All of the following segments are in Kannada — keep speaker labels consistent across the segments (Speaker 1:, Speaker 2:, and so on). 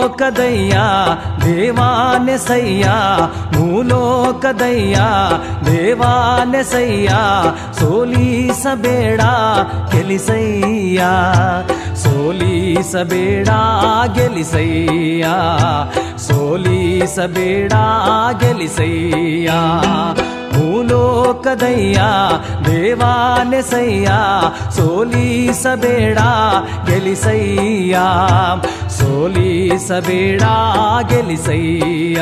Speaker 1: ಭೂಲೋಕದಯ್ಯ ದೇವಾನೆಸಯ್ಯ ಭೂಲೋಕದಯ್ಯ ದೇವಾನೆಸಯ್ಯ ಸೋಲಿಸಬೇಡ ಗೆಲಿಸಯ್ಯ ಸೋಲಿಸಬೇಡ ಗೆಲಿಸಯ್ಯ ಸೋಲಿಸಬೇಡ ಗೆಲಿಸಯ್ಯ ಭೂಲೋಕದಯ್ಯ ದೇವಾನೆಸಯ್ಯ ಸೋಲಿಸಬೇಡ ಗೆಲಿಸಯ್ಯ ಸೋಲಿಸಬೇಡ ಗೆಲಿಸಯ್ಯ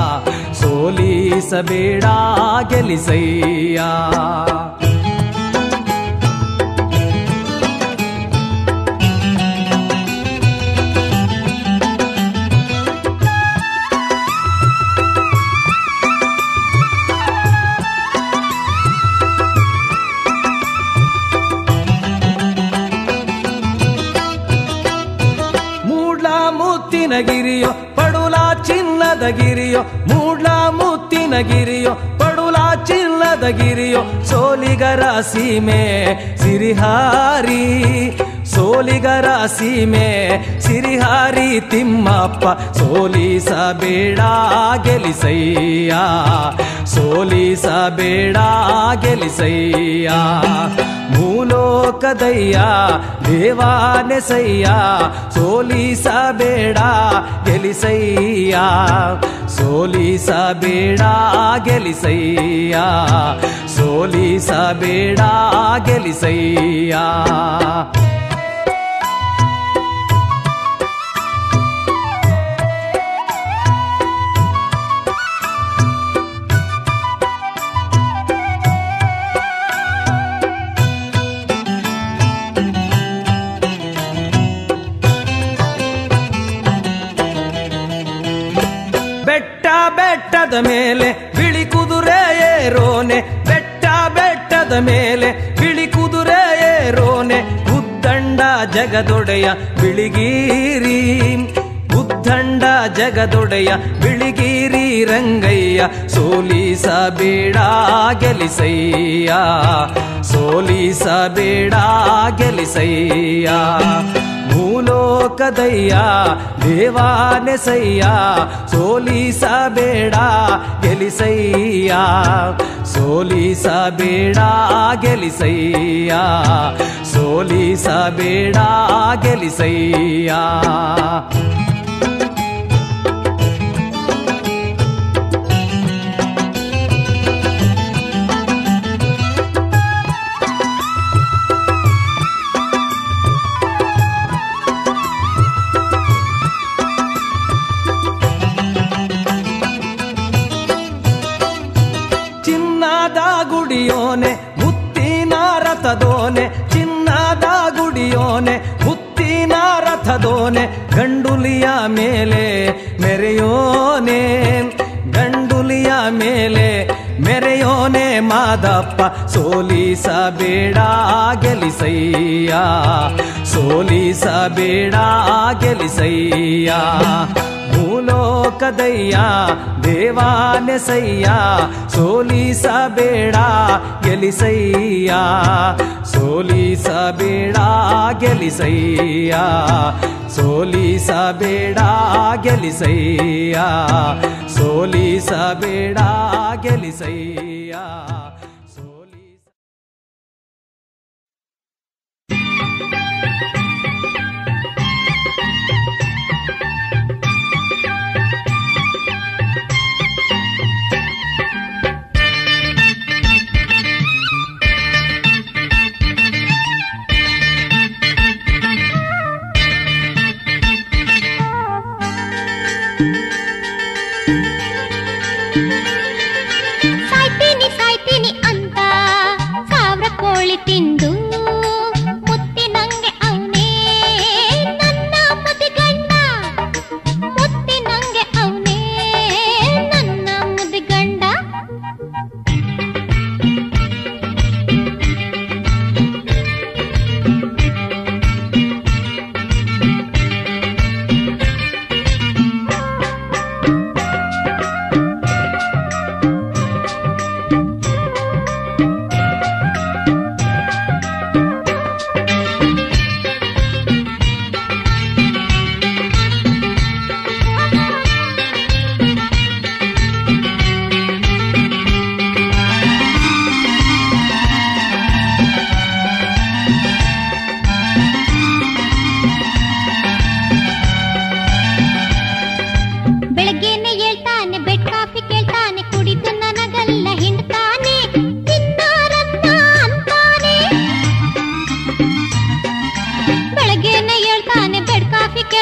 Speaker 1: ಸೋಲಿಸಬೇಡ ಗೆಲಿಸಯ್ಯ ಮೂಡ್ಲ ಮುತ್ತಿನ ಗಿರಿಯೋ ಪಡುಲ ಚಿನ್ನದ ಗಿರಿಯೋ ಮೂಡ್ಲ ಮುತ್ತಿನ ಗಿರಿಯೋ ಪಡುಲ ಚಿನ್ನದ ಗಿರಿಯೋ ಸೋಲಿಗರ ಸೀಮೆ ಸಿರಿಹಾರಿ ಸೋಲಿಗರ ಸೀಮೆ ಸಿರಿಹಾರಿ ತಿಮ್ಮಪ್ಪ ಸೋಲಿಸಬೇಡ ಗೆಲಿಸಯ್ಯ ಸೋಲಿಸಬೇಡ ಗೆಲಿಸಯ್ಯ ಭೂಲೋಕದಯ್ಯ ದೇವಾನೆಸಯ್ಯ ಸೋಲಿಸಬೇಡ ಗೆಲಿಸಯ್ಯ ಸೋಲಿಸಬೇಡ ಗೆಲಿಸಯ್ಯ ಸೋಲಿಸಬೇಡ ಗೆಲಿಸಯ್ಯ ಬೆಟ್ಟ ಬೆಟ್ಟದ ಮೇಲೆ ಬಿಳಿ ಕುದುರೆ ಏರೋನೆ ಬೆಟ್ಟ ಬೆಟ್ಟದ ಮೇಲೆ ಬಿಳಿ ಕುದುರೆ ಏರೋನೆ ಉದ್ದಂಡ ಜಗದೊಡೆಯ ಬಿಳಿಗೀರಿ ಉದ್ದಂಡ ಜಗದೊಡೆಯ ಬಿಳಿಗಿರಿ ರಂಗಯ್ಯ ಸೋಲಿಸಬೇಡ ಗೆಲಿಸಯ್ಯ ಸೋಲಿಸಬೇಡ ಗೆಲಿಸಯ್ಯ ಭೂಲೋಕದಯ್ಯ ದೇವಾನೆಸಯ್ಯ ಸೋಲಿಸಬೇಡ ಗೆಲಿಸಯ್ಯ ಸೋಲಿಸಬೇಡ ಗೆಲಿಸಯ್ಯ ಸೋಲಿಸಬೇಡ ಗೆಲಿಸಯ್ಯ ಚಿನ್ನದ ಗುಡಿಯೋನೆ ಮುತ್ತಿನ ರಥದೋನೆ ಚಿನ್ನದ ಗುಡಿಯೋನೆ ಮುತ್ತಿನ ರಥದೋನೆ ಗಂಡುಲಿಯ ಮೇಲೆ ಮೆರೆಯೋನೆ ಗಂಡುಲಿಯ ಮೇಲೆ ಮೆರೆಯೋನೆ ಮಾದಪ್ಪ ಸೋಲಿಸಬೇಡ ಗೆಲಿಸಯ್ಯ ಸೋಲಿಸಬೇಡ ಗೆಲಿಸಯ್ಯ ಭೂಲೋಕದಯ್ಯ ದೇವಾನೆಸಯ್ಯ ಸೋಲಿಸಬೇಡ ಗೆಲಿಸಯ್ಯ ಸೋಲಿಸಬೇಡ ಗೆಲಿಸಯ್ಯ ಸೋಲಿಸಬೇಡ ಗೆಲಿಸಯ್ಯ ಸೋಲಿಸಬೇಡ ಗೆಲಿಸಯ್ಯ ಸೋಲಿಸ
Speaker 2: ಸಾಯ್ತೀನಿ ಸಾಯ್ತೀನಿ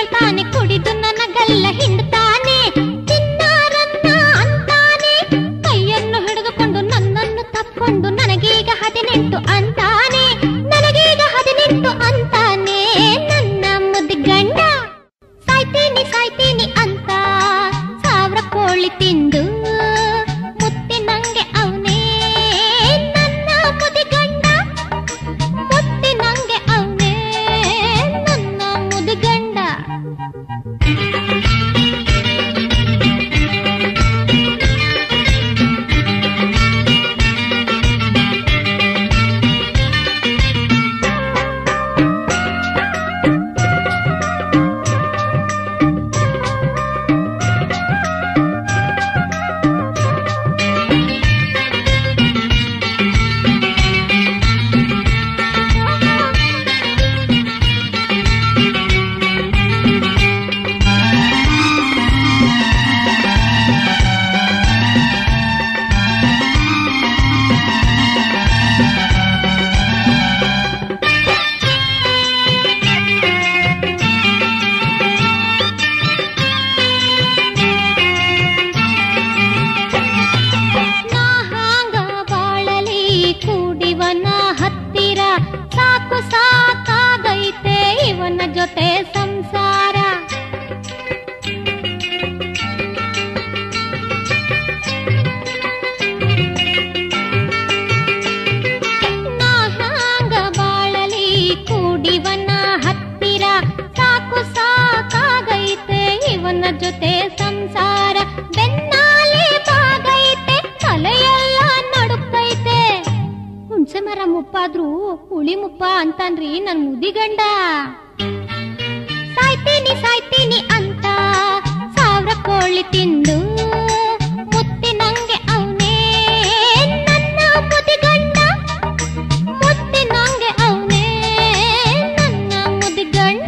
Speaker 2: ಕೇಳ್ತಾನೆ ಕುಡಿದು ನನಗಲ್ಲ ಹಿಂಡ್ತಾನೆ ತಿನ್ನಾರನ್ನ ಅಂತಾನೆ ಕೈಯನ್ನು ಹಿಡಿದುಕೊಂಡು ನನ್ನನ್ನು ತಕ್ಕೊಂಡು ನನಗೀಗ ಹದಿನೆಂಟು ಅಂತಾನೆ ನನಗೀಗ ಹದಿನೆಂಟು ಅಂತಾನೆ ನನ್ನ ಮುದ್ದು ಗಂಡ ಸಾಯ್ತೀನಿ ಸಾಯ್ತೀನಿ ಅಂತ ಸಾವಿರ ಕೋಳಿ ತಿಂದು ಮುತ್ತಿ ನಂಗೆ ಅವನೇ ನನ್ನ ಮುದಿ ಗಂಡ ಮುತ್ತಿ ನಂಗೆ ಅವನೇ ನನ್ನ ಮುದಿ ಗಂಡ ನಾ ಹಾಂಗ ಬಾಳಲಿ ಕೂಡಿವನ ಹತ್ತಿರ ಸಾಕು ಸಾಕಾಗೈತೆ ಇವನ ಜೊತೆ ಸಂಸಾರ ನಾ ಹಾಂಗ ಬಾಳಲಿ ಕೂಡಿವನ ಹತ್ತಿರ ಸಾಕು ಸಾಕಾಗೈತೆ ಇವನ ಜೊತೆ ಸಂಸಾರ ಬೆನ್ನಾಲೆ ಬಾಗೈತೆ ತಲೆಯೆಲ್ಲ ನಡುಕೈತೆ ಹುಣ್ಸೆ ಮರ ಮುಪ್ಪಾದ್ರೂ ಹುಳಿ ಮುಪ್ಪ ಅಂತಾನ್ರಿ ನನ್ ಮುದಿಗಂಡ ಸಾಯ್ತೀನಿ ಸಾಯ್ತೀನಿ ಅಂತ ಸಾವಿರ ಕೋಳಿ ತಿಂದು ಮುತ್ತಿ ನಂಗೆ ಅವನೇ ನನ್ನ ಮುದಿಗಂಡ ಮುತ್ತಿ ನಂಗೆ ಅವನೇ ನನ್ನ ಮುದಿಗಂಡ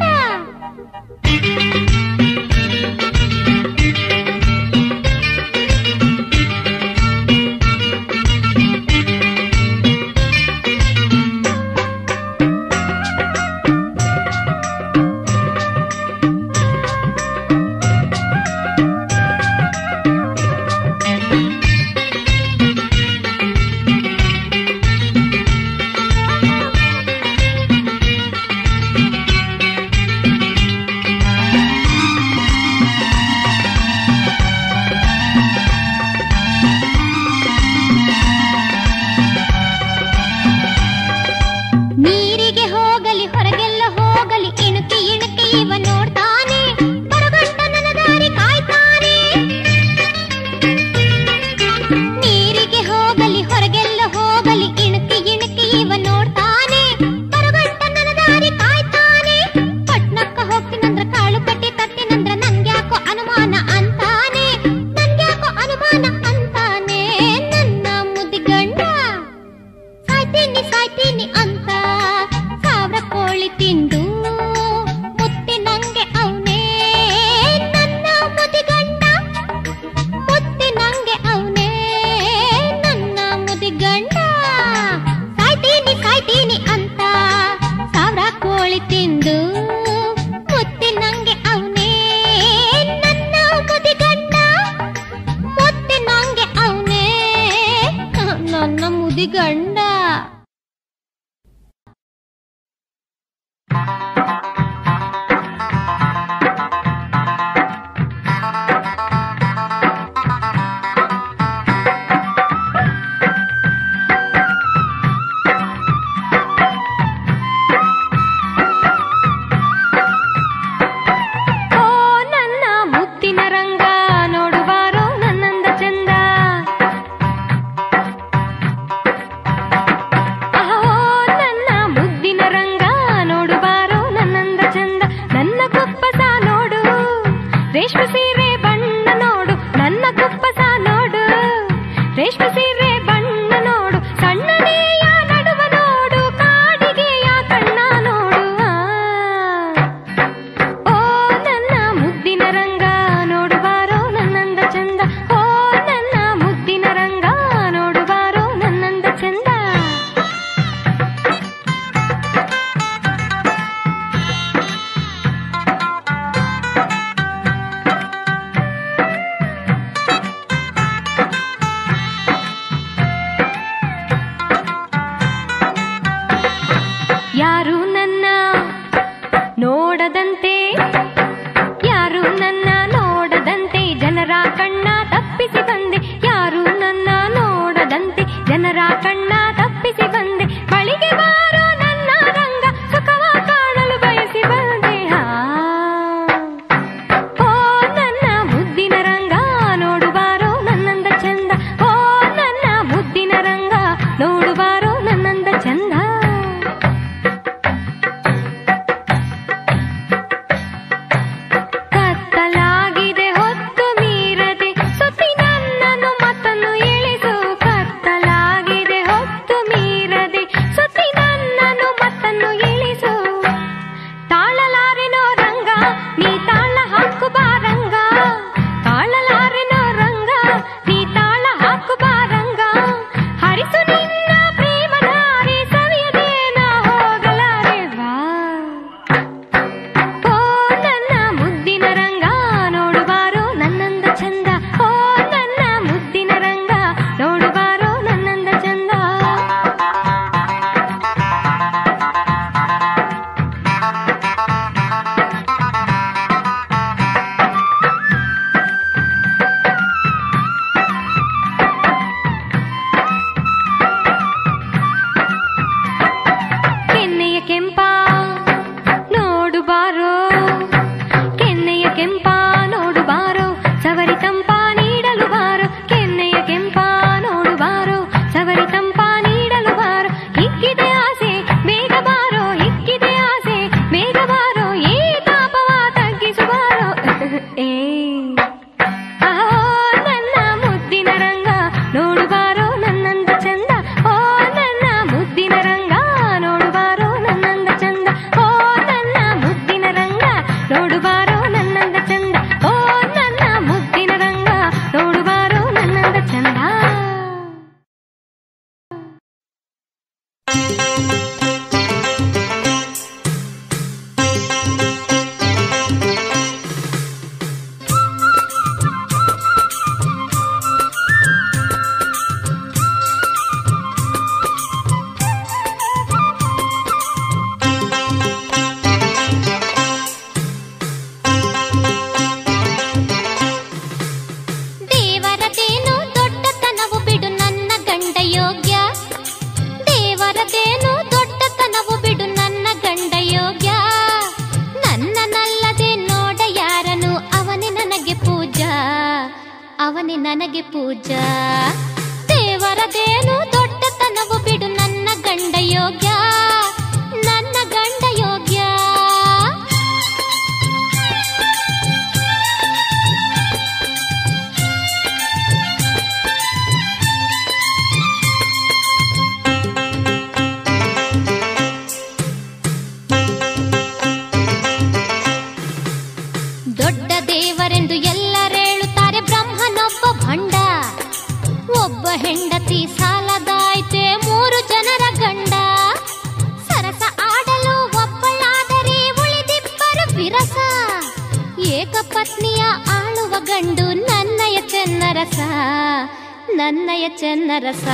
Speaker 2: ನೀರಿಗೆ ಹೋಗಲಿ ಹೊರಗೆಲ್ಲ ಹೋಗಲಿ ಇಣುಕಿ ಇಣುಕಿ ಇವ ನೋಡ್ತಾನೆ ಬರಗಂಟ ನನ್ನ ದಾರಿ ಕಾಯ್ತಾನೆ ನೀರಿಗೆ ಹೋಗಲಿ ಹೊರಗೆಲ್ಲ ಹೋಗಲಿ ಇಣುಕಿ ಇಣುಕಿ ಇವ ನೋಡ್ತಾನೆ ಬರಗಂಟ ನನ್ನ ದಾರಿ ಕಾಯ್ತಾನೆ ಪಟ್ನಕ್ಕ ಹೋಗ್ತೀನಂದ್ರ ಕಾಳು ಕಟ್ಟಿ ತರ್ತೀನಂದ್ರ ನಂಗ್ಯಾಕೋ ಅನುಮಾನ ಅಂತಾನೆ ನಂಗ್ಯಾಕೋ ಅನುಮಾನ ಅಂತಾನೆ ನನ್ನ ಮುದಿಗಂಡ ಸಾಯ್ತೀನಿ ಸಾಯ್ತೀನಿ ಅಂತ ಸಾವಿರ ಕೋಳಿ ತಿಂದು ಮುತ್ತಿ ನಂಗೆ ಅವನೇ ನನ್ನ ಮುದಿಗಂಡ ಮುತ್ತಿ ನಂಗೆ ಅವನೇ ನನ್ನ ಮುದಿಗಂಡ ಸಾಯ್ತೀನಿ ಸಾಯ್ತೀನಿ ಅಂತ ಸಾವಿರ ಕೋಳಿ ತಿಂದು ಮುತ್ತಿ ನಂಗೆ ಅವನೇ ನನ್ನ ಮುದಿಗಂಡ ಮುತ್ತಿ ನಂಗೆ ಅವನೇ ನನ್ನ ಮುದಿಗಂಡ
Speaker 3: ಓ ನನ್ನ ಮುತ್ತಿನ ರಂಗ ನೋಡುವಾರೋ ನನ್ನಂದ ಚಂದ ನೋಡುಬಾರೋ ನನ್ನಂದ ಚಂದ ಓ ನನ್ನ ಮುದ್ದಿನ ರಂಗ ನೋಡುಬಾರೋ ನನ್ನಂದ ಚಂದ
Speaker 2: ದೇವರದೇನು ದೊಡ್ಡತನವು ಬಿಡು ನನ್ನ ಗಂಡ ಯೋಗ್ಯ ದೇವರದೇನು ದೊಡ್ಡತನವು ಬಿಡು ನನ್ನ ಗಂಡ ಯೋಗ್ಯ ನನ್ನನಲ್ಲದೆ ನೋಡ ಯಾರನು ಅವನೇ ನನಗೆ ಪೂಜಾ ಅವನೇ ನನಗೆ ಪೂಜಾ ದೇವರದೇನು ದೊಡ್ಡತನವು ಬಿಡು ನನ್ನ ಗಂಡ ಯೋಗ್ಯ ನನ್ನ ಗಂಡ ಯೋಗ್ಯ ದೊಡ್ಡ ದೇವರೆಂದು ಎಲ್ಲರೇಳುತ್ತಾರೆ ಬ್ರಹ್ಮನೊಬ್ಬ ಭಂಡ ಒಬ್ಬ ಹೆಂಡತಿ ಸಾಲದಾಯ್ತೆ ಮೂರು ಜನರ ಗಂಡ ಸರಸ ಆಡಲು ಒಬ್ಬಳಾದರೆ ಉಳಿದಿಬ್ಬರು ವಿರಸ ಏಕಪತ್ನಿಯ ಆಳುವ ಗಂಡು ನನ್ನಯ ಚೆನ್ನರಸ ನನ್ನಯ ಚೆನ್ನರಸ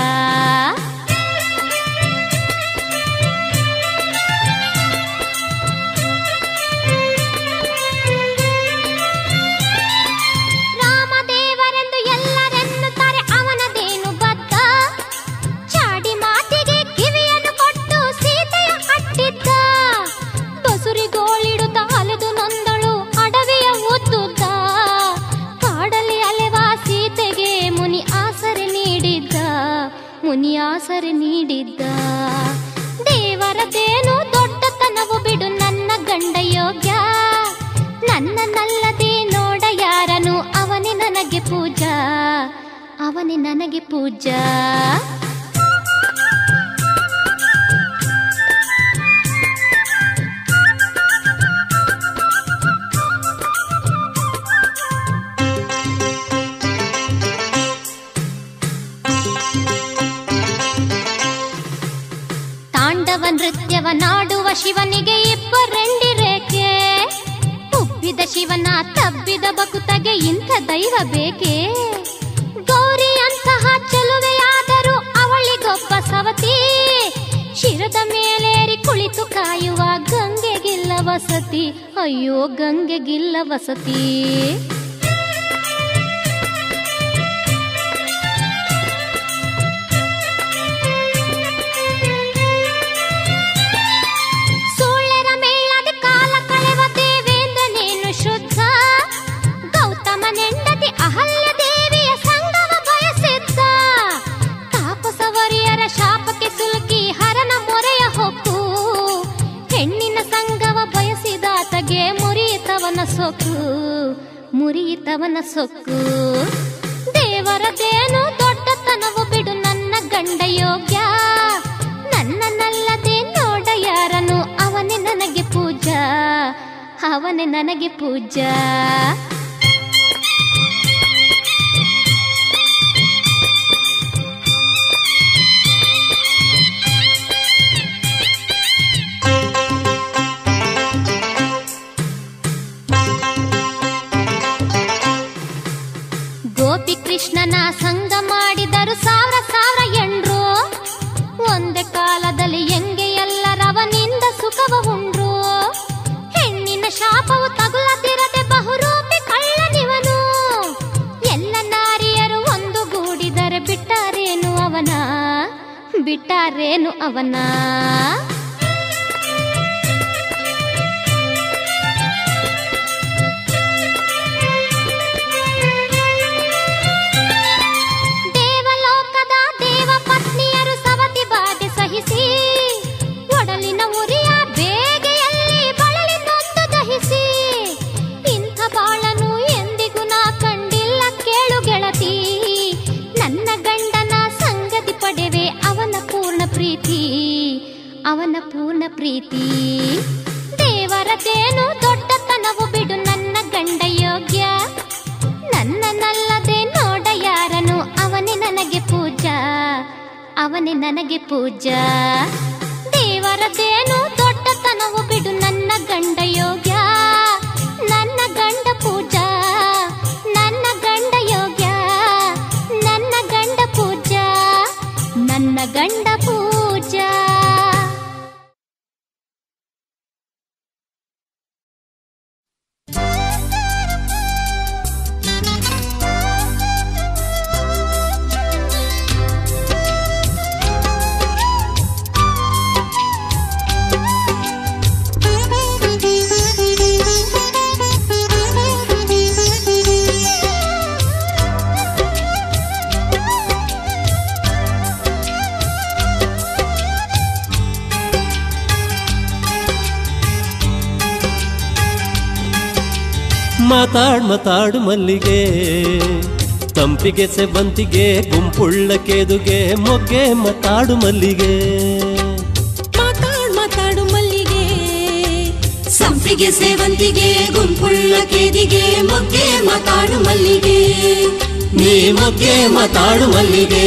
Speaker 2: ರಾಮದೇವರೆಂದು ಎಲ್ಲರೆನ್ನುತ್ತಾರೆ ಅವನದೇನು ಬದ್ಧ ಚಾಡಿ ಮಾತಿಗೆ ಕಿವಿಯನ್ನು ಕೊಟ್ಟು ಸೀತೆಯ ಅಟ್ಟಿದ್ದ ಬಸುರಿಗೋಳಿಡುತ್ತ ಅಲೆದು ನೊಂದಳು ಅಡವಿಯ ಉದ್ದುದ್ದ ಕಾಡಲ್ಲಿ ಅಲೆವ ಸೀತೆಗೆ ಮುನಿ ಆಸರೆ ನೀಡಿದ್ದ ಮುನಿ ಆಸರೆ ನೀಡಿದ್ದ ದೇವರದೇನು ದೊಡ್ಡತನವು ಬಿಡು ನನ್ನ ಗಂಡ ಯೋಗ್ಯ ನನ್ನನ್ನಲ್ಲದೆ ನೋಡ ಯಾರನು ಅವನೇ ನನಗೆ ಪೂಜಾ ಅವನೇ ನನಗೆ ಪೂಜಾ ತಾಂಡವ ನೃತ್ಯವ ನಾಡುವ ಶಿವನಿಗೆ ಇಬ್ಬರೆಂಡಿ ರೇಖೆ ಉಬ್ಬಿದ ಶಿವನ ತಬ್ಬಿದ ಬಕುತಗೆ ಇಂಥ ದೈವ ಬೇಕೆ ಗೌರಿ ಅಂತಹ ಚೆಲುವೆಯಾದರೂ ಅವಳಿಗೊಬ್ಬ ಸವತಿ ಶಿರದ ಮೇಲೇರಿ ಕುಳಿತು ಕಾಯುವ ಗಂಗೆಗಿಲ್ಲ ವಸತಿ ಅಯ್ಯೋ ಗಂಗೆಗಿಲ್ಲ ವಸತಿ ಸುಳ್ಳೆರ ಮೇಳದ ಕಾಲ ಕಳೆವ ದೇವೇಂದ್ರನೇನು ಶುದ್ಧ ಗೌತಮನೆಂಡತಿ ಅಹಲ್ಯ ದೇವಿಯ ಸಂಗಮ ಬಯಸಿದ್ದ ತಾಪಸವರಿಯರ ಶಾಪಕ್ಕೆ ಸುಲುಕಿ ಹರನ ಮೊರೆಯ ಹೊಕ್ಕು ಹೆಣ್ಣಿನ ಸಂಗವ ಬಯಸಿದಾತಗೆ ಮುರಿಯಿತವನ ಸೊಕ್ಕು ಮುರಿಯಿತವನ ಸೊಕ್ಕು ದೇವರದೇನು ದೊಡ್ಡತನವು ಬಿಡು ನನ್ನ ಗಂಡ ಯೋಗ್ಯ ನನ್ನನ್ನಲ್ಲದೆ ನೋಡ ಯಾರನು ಅವನೇ ನನಗೆ ಪೂಜಾ ಅವನೇ ನನಗೆ ಪೂಜಾ ಗೋಪಿ ಕೃಷ್ಣನ ಸಂಗ ಮಾಡಿದರು ಸಾವಿರ ಸಾವಿರ ಎಂಡ್ರು ಒಂದೇ ಕಾಲದಲ್ಲಿ ಹೆಂಗೆ ಎಲ್ಲರವನಿಂದ ಸುಖವ ಉಂಡ್ರು ಹೆಣ್ಣಿನ ಶಾಪವು ತಗುಲದಿರದೆ ಬಹುರೂಪಿ ಕಳ್ಳನಿವನು ಎಲ್ಲ ನಾರಿಯರು ಒಂದು ಗೂಡಿದರೆ ಬಿಟ್ಟಾರೇನು ಅವನ ಬಿಟ್ಟಾರೇನು ಅವನ ದೇವಲೋಕದ ದೇವ ಪತ್ನಿಯರು ಸವತಿ ಬಾಧೆ ಸಹಿಸಿ ಒಡಲಿನ ಉರಿಯ ಬೇಗೆಯಲ್ಲಿ ಬಳಲಿ ನೊಂದು ದಹಿಸಿ ಇಂಥ ಬಾಳನು ಎಂದಿಗೂ ನಾ ಕಂಡಿಲ್ಲ ಕೇಳು ಗೆಳತಿ ನನ್ನ ಗಂಡನ ಸಂಗತಿ ಪಡೆವೆ ಅವನ ಪೂರ್ಣ ಪ್ರೀತಿ ಅವನ ಪೂರ್ಣ ಪ್ರೀತಿ ದೇವರದೇನು ದೊಡ್ಡತನವು ಅವನೇ ನನಗೆ ಪೂಜಾ ದೇವರದೇನು ದೊಡ್ಡತನವು ಬಿಡು ನನ್ನ ಗಂಡ ಯೋಗ್ಯ ನನ್ನ ಗಂಡ ಪೂಜಾ ನನ್ನ ಗಂಡ ಯೋಗ್ಯ ನನ್ನ ಗಂಡ ಪೂಜಾ ನನ್ನ ಗಂಡ ಪೂಜಾ
Speaker 4: ಮಾತಾಡ್ ಮಾತಾಡು ಮಲ್ಲಿಗೆ ತಂಪಿಗೆ ಸೆಬಂತಿಗೆ ಗುಂಪುಳ್ಳ ಕೇದುಗೆ ಮೊಗ್ಗೆ ಮಾತಾಡು ಮಲ್ಲಿಗೆ
Speaker 5: ಮಾತಾಡ್ ಮಾತಾಡು ಮಲ್ಲಿಗೆ
Speaker 6: ಸಂಪಿಗೆ ಸೇವಂತಿಗೆ ಗುಂಪುಳ್ಳ ಕೇದಿಗೆ ಮೊಗ್ಗೆ ಮಾತಾಡು ಮಲ್ಲಿಗೆ
Speaker 4: ನೀ ಮೊಗ್ಗೆ ಮಾತಾಡು ಮಲ್ಲಿಗೆ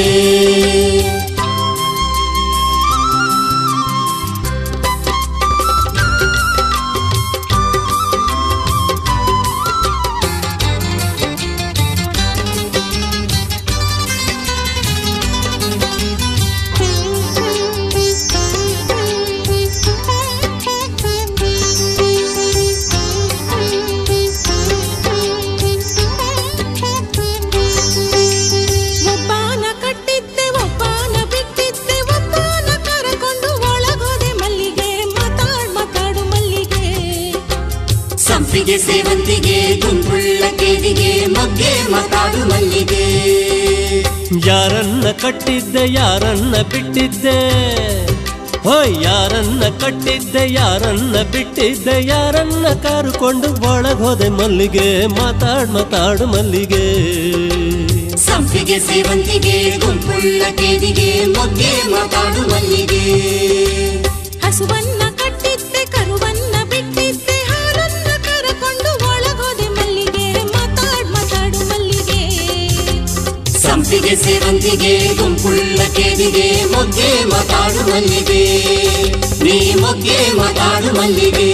Speaker 5: ಒಬ್ಬಾನ ಕಟ್ಟಿದ್ದೆ ಒಬ್ಬಾನ ಬಿಟ್ಟಿದ್ದೆ ಒಬ್ಬಾನ ಕರಕೊಂಡು ಒಳಗೋದೆ ಮಲ್ಲಿಗೆ ಮಾತಾಡ್ ಮಾತಾಡು ಮಲ್ಲಿಗೆ
Speaker 6: ಸಂಪಿಗೆ ಸೇವಂತಿಗೆ ಗುಂಪುಳ್ಳ ಕೇದಿಗೆ ಮೊಗ್ಗೆ ಮಾತಾಡು ಮಲ್ಲಿಗೆ
Speaker 4: ಯಾರನ್ನ ಕಟ್ಟಿದ್ದೆ ಯಾರನ್ನ ಬಿಟ್ಟಿದ್ದೆ ಹೋಯ್ ಯಾರನ್ನ ಕಟ್ಟಿದ್ದೆ ಯಾರನ್ನ ಬಿಟ್ಟಿದ್ದೆ ಯಾರನ್ನ ಕಾರುಕೊಂಡು ಒಳಗೋದೆ ಮಲ್ಲಿಗೆ ಮಾತಾಡ್ ಮಾತಾಡು ಮಲ್ಲಿಗೆ
Speaker 6: ಸಂಪಿಗೆ ಸೇವಂತಿಗೆ ಗುಂಪುಳ್ಳ ಕೇದಿಗೆ ಮೊಗ್ಗೆ ಮಾತಾಡು ಮಲ್ಲಿಗೆ
Speaker 5: ಹಸುವನ್ನ ಕಟ್ಟಿದ್ದೆ ಕರುವನ್ನ ಬಿಟ್ಟಿದ್ದೆ ಹಾಲನ್ನ ಕರಕೊಂಡು ಒಳಗೋದೆ ಮಲ್ಲಿಗೆ ಮಾತಾಡ್ ಮಾತಾಡು ಮಲ್ಲಿಗೆ
Speaker 6: ಸಂಪಿಗೆ ಸೇವಂತಿಗೆ ಗುಂಪುಳ್ಳ ಕೇದಿಗೆ ಮೊಗ್ಗೆ ಮಾತಾಡು ಮಲ್ಲಿಗೆ ನೀ ಮೊಗ್ಗೆ ಮಾತಾಡು ಮಲ್ಲಿಗೆ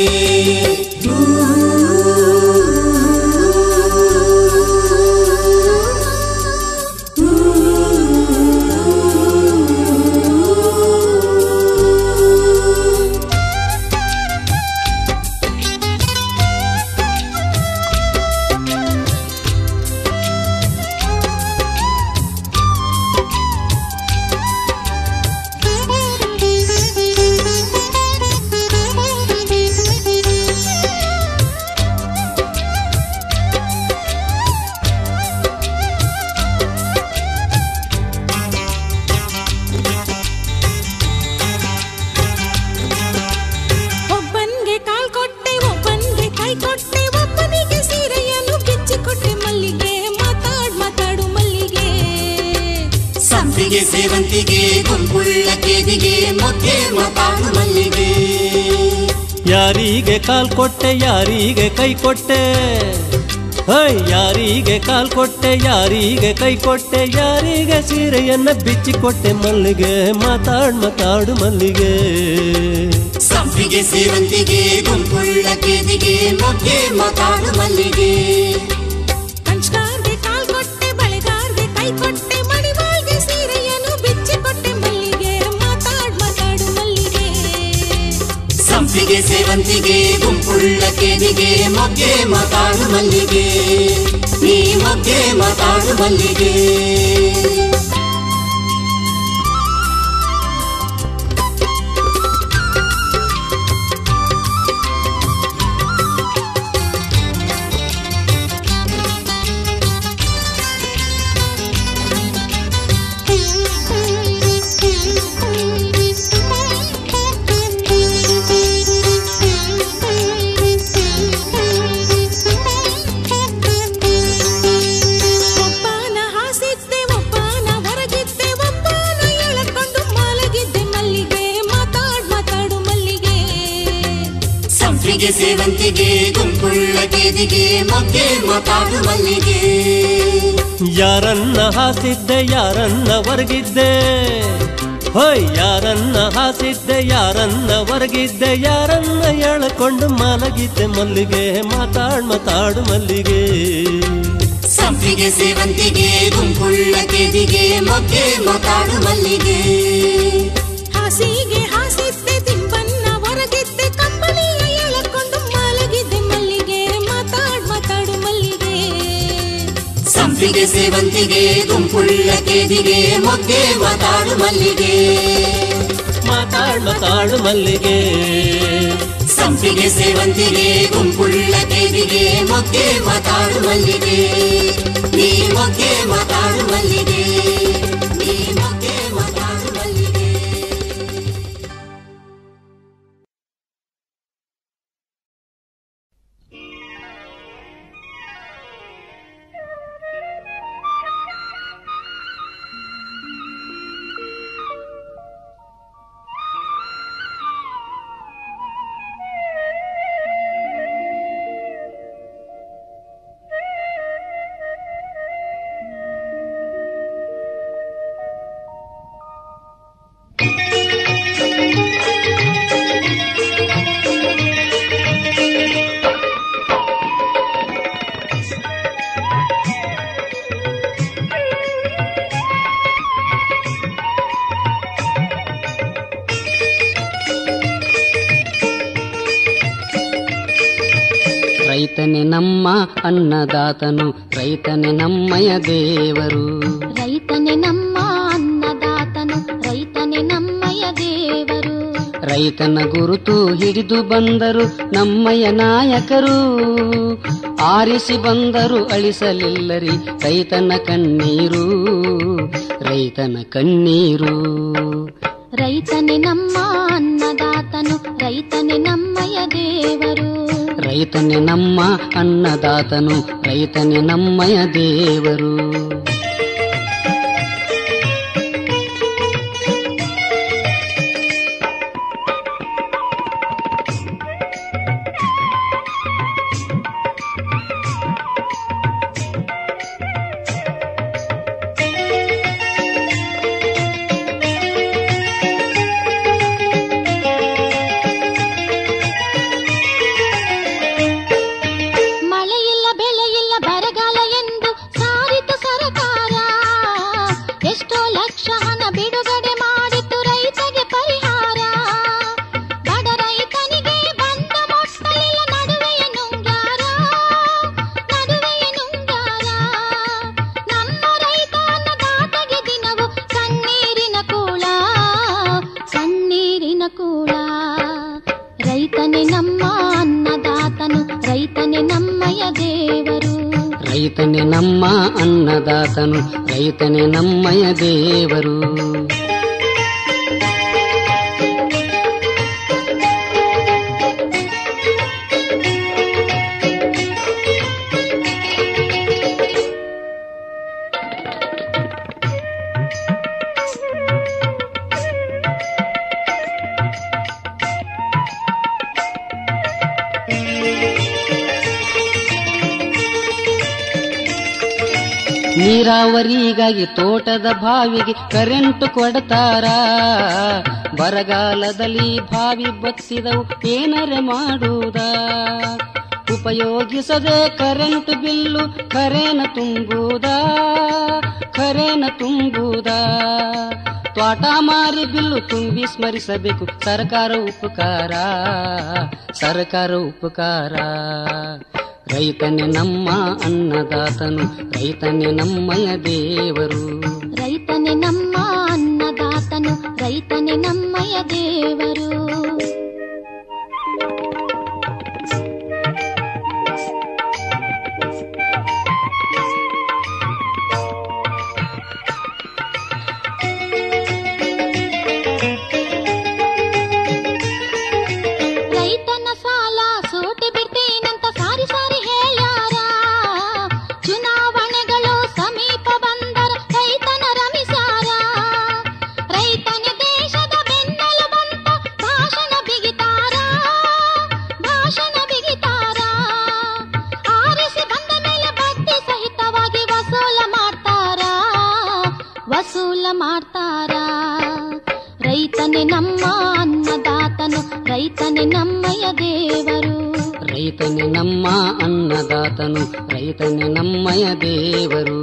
Speaker 5: ಒಬ್ಬನ್ಗೆ ಕಾಲ್ ಕೊಟ್ಟೆ ಒಬ್ಬನ್ಗೆ ಕೈ ಕೊಟ್ಟೆ ಒಬ್ಬನಿಗೆ ಸೀರೆಯನ್ನು ಬಿಚ್ಚಿಕೊಟ್ಟೆ ಮಲ್ಲಿಗೆ ಮಾತಾಡ್ ಮಾತಾಡು ಮಲ್ಲಿಗೆ
Speaker 6: ಸಂಪಿಗೆ ಸೇವಂತಿಗೆ ಗುಂಪುಳ್ಳ ಕೇದಿಗೆ ಮೊಗ್ಗೆ ಮಾತಾಡು ಮಲ್ಲಿಗೆ
Speaker 4: ಯಾರಿಗೆ ಕಾಲ್ ಕೊಟ್ಟೆ ಯಾರಿಗೆ ಕೈ ಕೊಟ್ಟೆ ಹೋಯ್ ಯಾರಿಗೆ ಕಾಲ್ ಕೊಟ್ಟೆ ಯಾರಿಗೆ ಕೈ ಕೊಟ್ಟೆ ಯಾರಿಗೆ ಸೀರೆಯನ್ನ ಬಿಚ್ಚಿಕೊಟ್ಟೆ ಮಲ್ಲಿಗೆ ಮಾತಾಡ್ ಮಾತಾಡು ಮಲ್ಲಿಗೆ
Speaker 6: ಸಂಪಿಗೆ ಸೇವಂತಿಗೆ ಗುಂಪುಳ್ಳ ಕೇದಿಗೆ ಮೊಗ್ಗೆ ಮಾತಾಡು ಮಲ್ಲಿಗೆ
Speaker 5: ಕಂಚ್ಗಾರ್ಗೆ ಕಾಲ್ ಕೊಟ್ಟೆ ಬಳೆಗಾರ್ಗೆ ಕೈ ಕೊಟ್ಟೆ ಮಣಿವಾಳ್ಗೆ ಸೀರೆಯನ್ನು ಬಿಚ್ಚಿಕೊಟ್ಟೆ ಮಲ್ಲಿಗೆ ಮಾತಾಡ್ ಮಾತಾಡು ಮಲ್ಲಿಗೆ
Speaker 6: ಸಂಪಿಗೆ ಸೇವಂತಿಗೆ ಗುಂಪುಳ್ಳ ಕೇದಿಗೆ ಮೊಗ್ಗೆ ಮಾತಾಡು ಮಲ್ಲಿಗೆ ನೀ ಮೊಗ್ಗೆ ಮಾತಾಡು ಮಲ್ಲಿಗೆ
Speaker 5: ಒಬ್ಬಾನ ಹಾಸಿದ್ದೆ ಒಬ್ಬಾನ ಹೊರಗಿದ್ದೆ ಒಬ್ಬಾನ ಎಳಕೊಂಡು ಮಲಗಿದ್ದೆ ಮಲ್ಲಿಗೆ ಮಾತಾಡ್ ಮಾತಾಡು ಮಲ್ಲಿಗೆ
Speaker 6: ಸಂಪಿಗೆ ಸೇವಂತಿಗೆ ಗುಂಪುಳ್ಳ ಕೇದಿಗೆ ಕೇದಿಗೆ ಮೊಗ್ಗೆ ಮಾತಾಡು ಮಲ್ಲಿಗೆ
Speaker 4: ಯಾರನ್ನ ಹಾಸಿದ್ದೆ ಯಾರನ್ನ ಹೊರಗಿದ್ದೆ ಹೋಯ್ ಯಾರನ್ನ ಹಾಸಿದ್ದೆ ಯಾರನ್ನ ಹೊರಗಿದ್ದೆ ಯಾರನ್ನ ಎಳ್ಕೊಂಡು ಮಲಗಿದ್ದೆ ಮಲ್ಲಿಗೆ ಮಾತಾಡ್ ಮಾತಾಡು ಮಲ್ಲಿಗೆ
Speaker 6: ಸಂಪಿಗೆ ಸೇವಂತಿಗೆ ಗುಂಪುಳ್ಳ ಕೇದಿಗೆ ಮೊಗ್ಗೆ ಮಾತಾಡು ಮಲ್ಲಿಗೆ
Speaker 5: ಹಾಸಿಗೆ ಹಾಸಿದ್ದೆ ದಿಂಬನ್ನ ಹೊರಗಿದ್ದೆ ಕಂಬಳಿಯ ಎಳಕೊಂಡು ಮಲಗಿದ್ದೆ ಮಲ್ಲಿಗೆ ಮಾತಾಡ್ ಮಾತಾಡು ಮಲ್ಲಿಗೆ
Speaker 6: ಸಂಪಿಗೆ ಸೇವಂತಿಗೆ ಗುಂಪುಳ್ಳ ಕೇದಿಗೆ ಮೊಗ್ಗೆ ಮಾತಾಡು ಮಲ್ಲಿಗೆ
Speaker 4: ಮಾತಾಡ್ ಮಾತಾಡು ಮಲ್ಲಿಗೆ
Speaker 6: ಸಂಪಿಗೆ ಸೇವಂತಿಗೆ ಗುಂಪುಳ್ಳ ಕೇದಿಗೆ ಮೊಗ್ಗೆ ಮಾತಾಡು ಮಲ್ಲಿಗೆ ನೀ ಮೊಗ್ಗೆ ಮಾತಾಡು ಮಲ್ಲಿಗೆ ನೀ ಮೊಗ್ಗೆ ಮಾತಾಡು ಮಲ್ಲಿಗೆ
Speaker 7: ರೈತನೇ ನಮ್ಮ ಅನ್ನದಾತನು ರೈತನೇ ನಮ್ಮಯ ದೇವರು
Speaker 2: ರೈತನೇ ನಮ್ಮ ಅನ್ನದಾತನು ರೈತನೇ ನಮ್ಮಯ ದೇವರು
Speaker 7: ರೈತನ ಗುರುತು ಹಿಡಿದು ಬಂದರು ನಮ್ಮಯ ನಾಯಕರು ಆರಿಸಿ ಬಂದರು ಅಳಿಸಲಿಲ್ಲರಿ ರೈತನ ಕಣ್ಣೀರು ರೈತನ ಕಣ್ಣೀರು
Speaker 2: ರೈತನೇ ನಮ್ಮ ಅನ್ನದಾತನು ರೈತನೇ ನಮ್ಮಯ ದೇವರು
Speaker 7: ರೈತನೇ ನಮ್ಮ ಅನ್ನದಾತನು ರೈತನೇ ನಮ್ಮಯ ದೇವರು
Speaker 2: ಮಳೆಯಿಲ್ಲ ಬೆಳೆಯಿಲ್ಲ ಬರಗಾಲ ಎಂದು ಸಾರಿತು ಸರಕಾರ ಎಷ್ಟೋ ಲಕ್ಷ ಹಣ ಬಿಡುಗಡೆ ಮಾಡಿತು ರೈತಗೆ ಪರಿಹಾರ ಬಡ ರೈತನಿಗೆ ಬಂದ ಮೊತ್ತಲಿಲ್ಲ ನಡುವೆಯ ನುಂಗ್ಯಾರ ನಡುವೆಯ ನುಂಗ್ಯಾರ ನಮ್ಮ ರೈತ ಅನ್ನದಾತಗೆ ದಿನವು ಕಣ್ಣೀರಿನ ಕೂಳ ಕಣ್ಣೀರಿನ ಕೂಳ ರೈತನೇ ನಮ್ಮ ಅನ್ನದಾತನು ರೈತನೇ ನಮ್ಮಯ ದೇವರು
Speaker 7: ರೈತನೇ ನಮ್ಮ ಅನ್ನದಾತನು ರೈತನೇ ನಮ್ಮಯ ದೇವರು ನೀರಾವರಿಗಾಗಿ ತೋಟದ ಬಾವಿಗೆ ಕರೆಂಟ್ ಕೊಡ್ತಾರ ಬರಗಾಲದಲ್ಲಿ ಬಾವಿ ಬತ್ತಿದವು ಏನರೆ ಮಾಡುವುದ ಉಪಯೋಗಿಸದೆ ಕರೆಂಟ್ ಬಿಲ್ಲು ಖರೇನ ತುಂಬುವುದ ಖರೇನ ತುಂಬುವುದ ತ್ವಾಟ ಮಾರಿ ಬಿಲ್ಲು ತುಂಬಿ ಸ್ಮರಿಸಬೇಕು ಸರ್ಕಾರ ಉಪಕಾರ ಸರ್ಕಾರ ಉಪಕಾರ ರೈತನೇ ನಮ್ಮ ಅನ್ನದಾತನು ರೈತನೇ ನಮ್ಮಯ ದೇವರು
Speaker 2: ರೈತನೇ ನಮ್ಮ ಅನ್ನದಾತನು ರೈತನೇ ನಮ್ಮಯ ದೇವರು ರೈತನ ಸಾಲ ಸೋಟಿ ಬಿಡ್ತೇನಂತ ಸಾರಿ ಸಾರಿ ಹೇಳ್ಯಾರ ಚುನಾವಣೆಗಳು ಸಮೀಪ ಬಂದರ ರೈತನ ರಮಿಸಾರ ರೈತನ ದೇಶದ ಬೆನ್ನೆಲು ಬಂತ ರೈತನೇ ನಮ್ಮಯ ದೇವರು
Speaker 7: ರೈತನೇ ನಮ್ಮ ಅನ್ನದಾತನು ರೈತನೇ ನಮ್ಮಯ ದೇವರು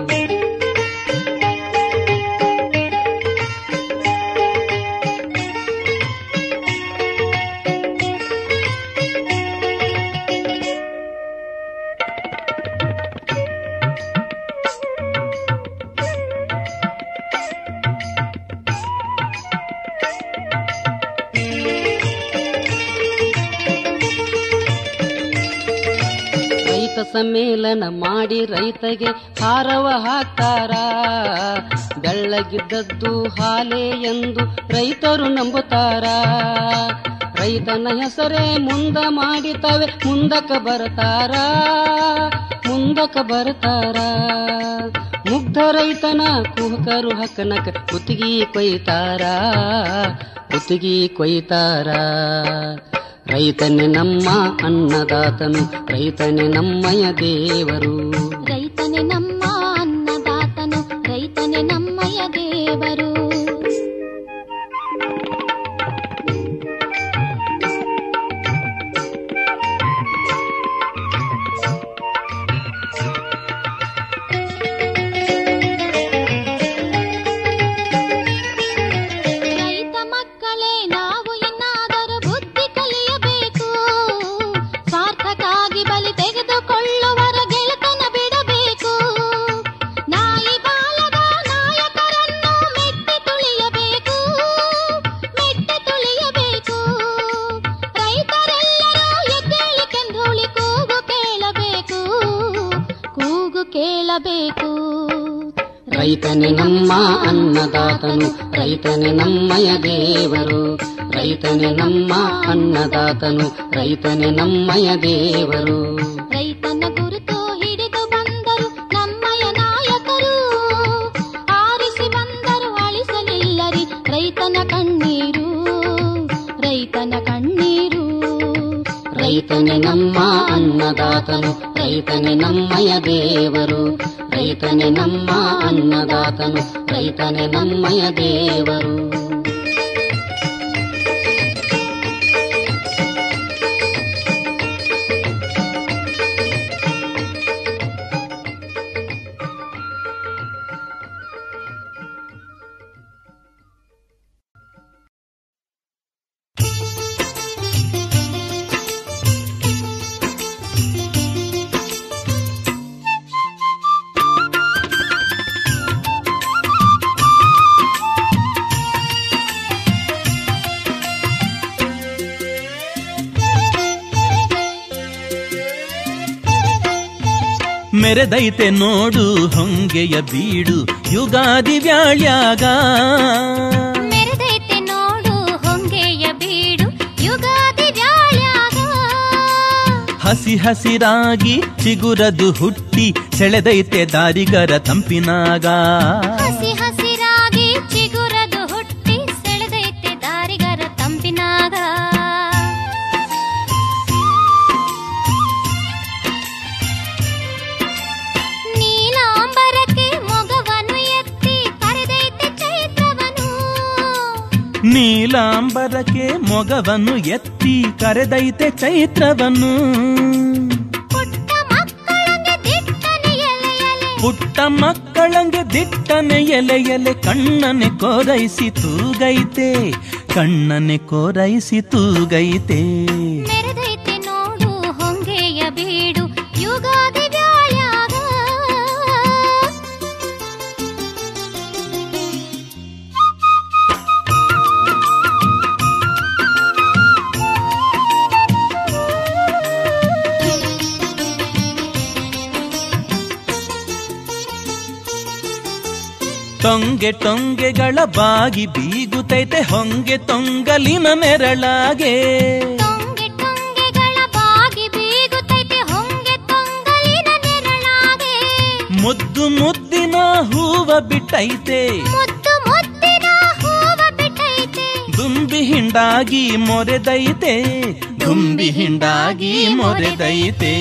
Speaker 7: ರೈತ ಸಮ್ಮೇಳನ ಮಾಡಿ ರೈತಗೆ ಹಾರವ ಹಾಕ್ತಾರ ಬೆಳ್ಳಗಿದ್ದದ್ದು ಹಾಲೆ ಎಂದು ರೈತರು ನಂಬುತ್ತಾರ ರೈತನ ಹೆಸರೇ ಮುಂದ ಮಾಡಿತವೆ ಮುಂದಕ್ಕ ಬರ್ತಾರ ಮುಂದಕ್ಕ ಬರ್ತಾರ ಮುಗ್ಧ ರೈತನ ಕುಹಕರು ಹಕ್ಕನಕ ಕುತ್ತಿಗೆ ಕೊಯ್ತಾರ ಕುತ್ತಿಗೆ ಕೊಯ್ತಾರ ರೈತನೇ ನಮ್ಮ ಅನ್ನದಾತನು ರೈತನೇ ನಮ್ಮಯ ದೇವರು
Speaker 2: ರೈತನೇ ನಮ್ಮ ಅನ್ನದಾತನು ರೈತನೇ ನಮ್ಮಯ ದೇವರು ರೈತ ಮಕ್ಕಳೇ ನಾವು ಇನ್ನಾದರೂ ಬುದ್ಧಿ ಕಲಿಯಬೇಕು ಸ್ವಾರ್ಥಕ್ಕಾಗಿ ಬಲಿ ತೆಗೆದುಕೊಳ್ಳುವರ ಗೆಳೆತನ ಬಿಡಬೇಕು ನಾಯಿ ಬಾಲದ ನಾಯಕರನ್ನು ಮೆಟ್ಟಿ ತುಳಿಯಬೇಕು ಮೆಟ್ಟಿ ತುಳಿಯಬೇಕು ರೈತರೆಲ್ಲರೂ ಎದ್ದೇಳಿ ಕೆಂಧೂಳಿ ಕೂಗು ಕೇಳಬೇಕು ಕೂಗು ಕೇಳಬೇಕು
Speaker 7: ರೈತನೇ ನಮ್ಮ ಅನ್ನದಾತನು ರೈತನೇ ನಮ್ಮಯ ದೇವರು ರೈತನೇ ನಮ್ಮ ಅನ್ನದಾತನು ರೈತನೇ ನಮ್ಮಯ ದೇವರು
Speaker 2: ರೈತನ ಗುರುತು ಹಿಡಿದು ಬಂದರು ನಮ್ಮಯ ನಾಯಕರು ಆರಿಸಿ ಬಂದರು ಅಳಿಸಲಿಲ್ಲರಿ ರೈತನ ಕಣ್ಣೀರು ರೈತನ ಕಣ್ಣೀರು
Speaker 7: ರೈತನೇ ನಮ್ಮ ಅನ್ನದಾತನು ರೈತನೇ ನಮ್ಮಯ ದೇವರು ರೈತನೇ ನಮ್ಮ ಅನ್ನದಾತನು ರೈತನೇ ನಮ್ಮಯ ದೇವರು
Speaker 1: ಮೆರೆದೈತೆ ನೋಡು ಹೊಂಗೆಯ ಬೀಡು ಯುಗಾದಿ ವ್ಯಾಳ್ಯಾಗ
Speaker 2: ಮೆರೆದೈತೆ ನೋಡು ಹೊಂಗೆಯ ಬೀಡು ಯುಗಾದಿ ವ್ಯಾಳ್ಯಾಗ
Speaker 1: ಹಸಿ ಹಸಿರಾಗಿ ಚಿಗುರದು ಹುಟ್ಟಿ ಸೆಳೆದೈತೆ ದಾರಿಗರ ತಂಪಿನಾಗ
Speaker 2: ಹಸಿ ಹಸಿರಾಗಿ ಚಿಗುರದು ಹುಟ್ಟಿ ಸೆಳೆದೈತೆ ದಾರಿಗರ ತಂಪಿನಾಗ ನೀಲಾಂಬರಕ್ಕೆ ಮೊಗವನ್ನು ಎತ್ತಿ ಕರೆದೈತೆ ಚೈತ್ರವನು
Speaker 1: ನೀಲಾಂಬರಕ್ಕೆ ಮೊಗವನ್ನು ಎತ್ತಿ ಕರೆದೈತೆ ಚೈತ್ರವನ್ನು
Speaker 2: ಪುಟ್ಟ ಮಕ್ಕಳಂಗೆ ದಿಟ್ಟನೆ ಎಲೆ ಎಲೆ
Speaker 1: ಪುಟ್ಟ ಮಕ್ಕಳಂಗೆ ದಿಟ್ಟನೆ ಎಲೆ ಎಲೆ ಕಣ್ಣನೆ ಕೋರೈಸಿ ತೂಗೈತೆ ಕಣ್ಣನೆ ಕೋರೈಸಿ ತೂಗೈತೆ
Speaker 2: ಮೆರೆದೈತೆ ನೋಡು ಹೊಂಗೆಯ ಬೀಡು ಯುಗಾದಿ ವ್ಯಾಳ್ಯಾಗ
Speaker 1: ಟೊಂಗೆ ಟೊಂಗೆಗಳ ಬಾಗಿ ಬೀಗುತ್ತೈತೆ ಹೊಂಗೆ ತೊಂಗಲಿನ ನೆರಳಾಗೆ
Speaker 2: ಟೊಂಗೆ ಟೊಂಗೆಗಳ ಬಾಗಿ ಬೀಗುತ್ತೈತೆ ಹೊಂಗೆ ತೊಂಗಲಿನ ನೆರಳಾಗೆ
Speaker 1: ಮುದ್ದು ಮುದ್ದಿನ ಹೂವ ಬಿಟ್ಟೈತೆ
Speaker 2: ಮುದ್ದು ಮುದ್ದಿನ ಹೂವ ಬಿಟ್ಟೈತೆ
Speaker 1: ದುಂಬಿ ಹಿಂಡಾಗಿ ಮೊರೆದೈತೆ ದುಂಬಿ ಹಿಂಡಾಗಿ ಮೊರೆದೈತೆ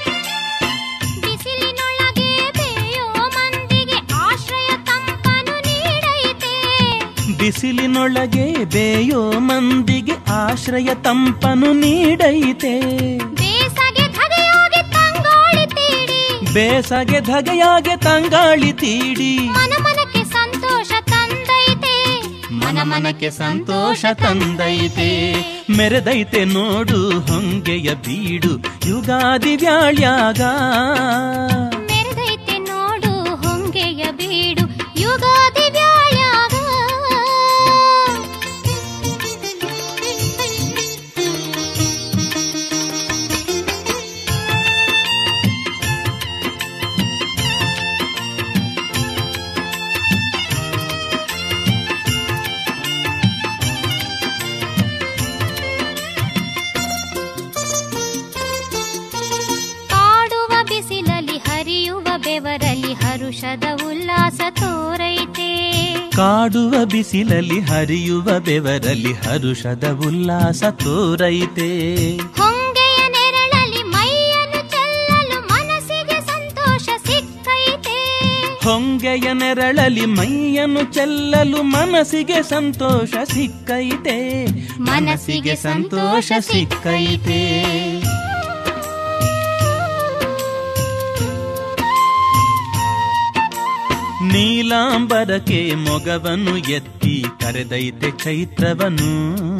Speaker 2: ಬಿಸಿಲಿನೊಳಗೆ ಬೇಯೋ ಮಂದಿಗೆ ಆಶ್ರಯ ತಂಪನು
Speaker 1: ಕೆಳಗೆ ಬೇಯೋ ಮಂದಿಗೆ ಆಶ್ರಯ ತಂಪನು ನೀಡೈತೆ
Speaker 2: ಬೇಸಗೆ ಧಗೆಯೋಗಿ ತಂಗೋಳಿ ತೀಡಿ
Speaker 1: ಬೇಸಗೆ ಧಗೆಯಾಗೆ ತಂಗಾಳಿ ತೀಡಿ
Speaker 2: ಮನ ಮನಕ್ಕೆ ಸಂತೋಷ ತಂದೈತೆ
Speaker 1: ಮನ ಮನಕ್ಕೆ ಸಂತೋಷ ತಂದೈತೆ ಮೆರೆದೈತೆ ನೋಡು ಹೊಂಗೆಯ ಬೀಡು ಯುಗಾದಿ ವ್ಯಾಳ್ಯಾಗ
Speaker 2: ಮೆರೆದೈತೆ ನೋಡು ಹೊಂಗೆಯ ಬೀಡು ಯುಗಾದಿ ವ್ಯಾಯಾಗ ಕಾಡುವ ಬಿಸಿಲಲ್ಲಿ ಹರಿಯುವ ಬೆವರಲ್ಲಿ ಹರುಷದ ಉಲ್ಲಾಸ ತೋರೈತೆ
Speaker 1: ಕಾಡುವ ಬಿಸಿಲಲ್ಲಿ ಹರಿಯುವ ಬೆವರಲ್ಲಿ ಹರುಷದ ಉಲ್ಲಾಸ ತೋರೈತೆ
Speaker 2: ಹೊಂಗೆಯ ನೆರಳಲ್ಲಿ ಮೈಯನ್ನು ಚೆಲ್ಲಲು ಮನಸ್ಸಿಗೆ ಸಂತೋಷ ಸಿಕ್ಕೈತೆ
Speaker 1: ಹೊಂಗೆಯ ನೆರಳಲಿ ಮೈಯನ್ನು ಚೆಲ್ಲಲು ಮನಸ್ಸಿಗೆ ಸಂತೋಷ ಸಿಕ್ಕೈತೆ ಮನಸ್ಸಿಗೆ ಸಂತೋಷ ಸಿಕ್ಕೈತೆ ನೀಲಾಂಬರಕ್ಕೆ ಮೊಗವನ್ನು ಎತ್ತಿ ಕರೆದೈತೆ ಚೈತ್ರವನು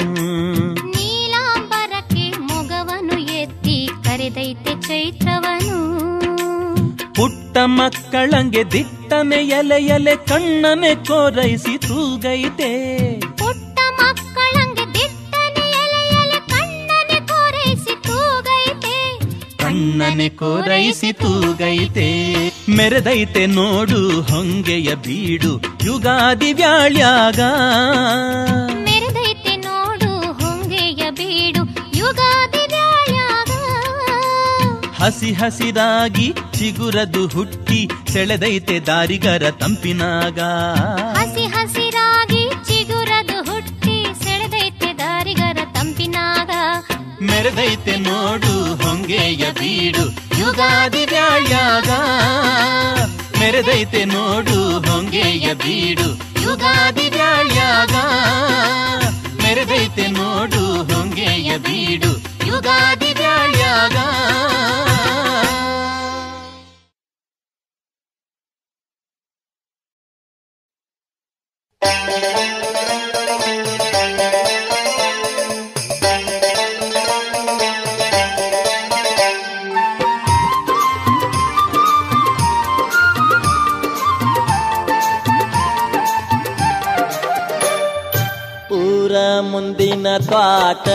Speaker 2: ನೀಲಾಂಬರಕ್ಕೆ ಮೊಗವನ್ನು ಎತ್ತಿ ಕರೆದೈತೆ ಚೈತ್ರವನು
Speaker 1: ಪುಟ್ಟ ಮಕ್ಕಳಂಗೆ ದಿಟ್ಟನೆ ಎಲೆ ಎಲೆ ಕಣ್ಣನೆ ಕೋರೈಸಿ ತೂಗೈತೆ
Speaker 2: ಪುಟ್ಟ ಮಕ್ಕಳಂಗೆ ದಿಟ್ಟನೆ ಎಲೆ ಎಲೆ ಕಣ್ಣನೆ ಕೋರೈಸಿ ತೂಗೈತೆ
Speaker 1: ಕಣ್ಣನೆ ಕೋರೈಸಿ ತೂಗೈತೆ ಮೆರೆದೈತೆ ನೋಡು ಹೊಂಗೆಯ ಬೀಡು ಯುಗಾದಿ ವ್ಯಾಳ್ಯಾಗ
Speaker 2: ಮೆರೆದೈತೆ ನೋಡು ಹೊಂಗೆಯ ಬೀಡು ಯುಗಾದಿ ವ್ಯಾಳ್ಯಾಗ
Speaker 1: ಹಸಿ ಹಸಿರಾಗಿ ಚಿಗುರದು ಹುಟ್ಟಿ ಸೆಳೆದೈತೆ ದಾರಿಗರ ತಂಪಿನಾಗ
Speaker 2: ಹಸಿ ಹಸಿರಾಗಿ ಚಿಗುರದು ಹುಟ್ಟಿ ಸೆಳೆದೈತೆ ದಾರಿಗರ ತಂಪಿನಾಗ
Speaker 1: ಮೆರೆದೈತೆ ನೋಡು ಹೊಂಗೆಯ ಬೀಡು ಯುಗಾದಿ ವ್ಯಾಳ್ಯಾಗ ಮೆರೆದೈತೆ ನೋಡು ಹೊಂಗೆಯ ಬೀಡು ಯುಗಾದಿ ವ್ಯಾಳ್ಯಾಗ ಮೆರೆದೈತೆ ನೋಡು ಹೊಂಗೆಯ ಬೀಡು ಯುಗಾದಿ ವ್ಯಾಳ್ಯಾಗ
Speaker 8: ಊರ ಮುಂದಿನ ತ್ವಾಟ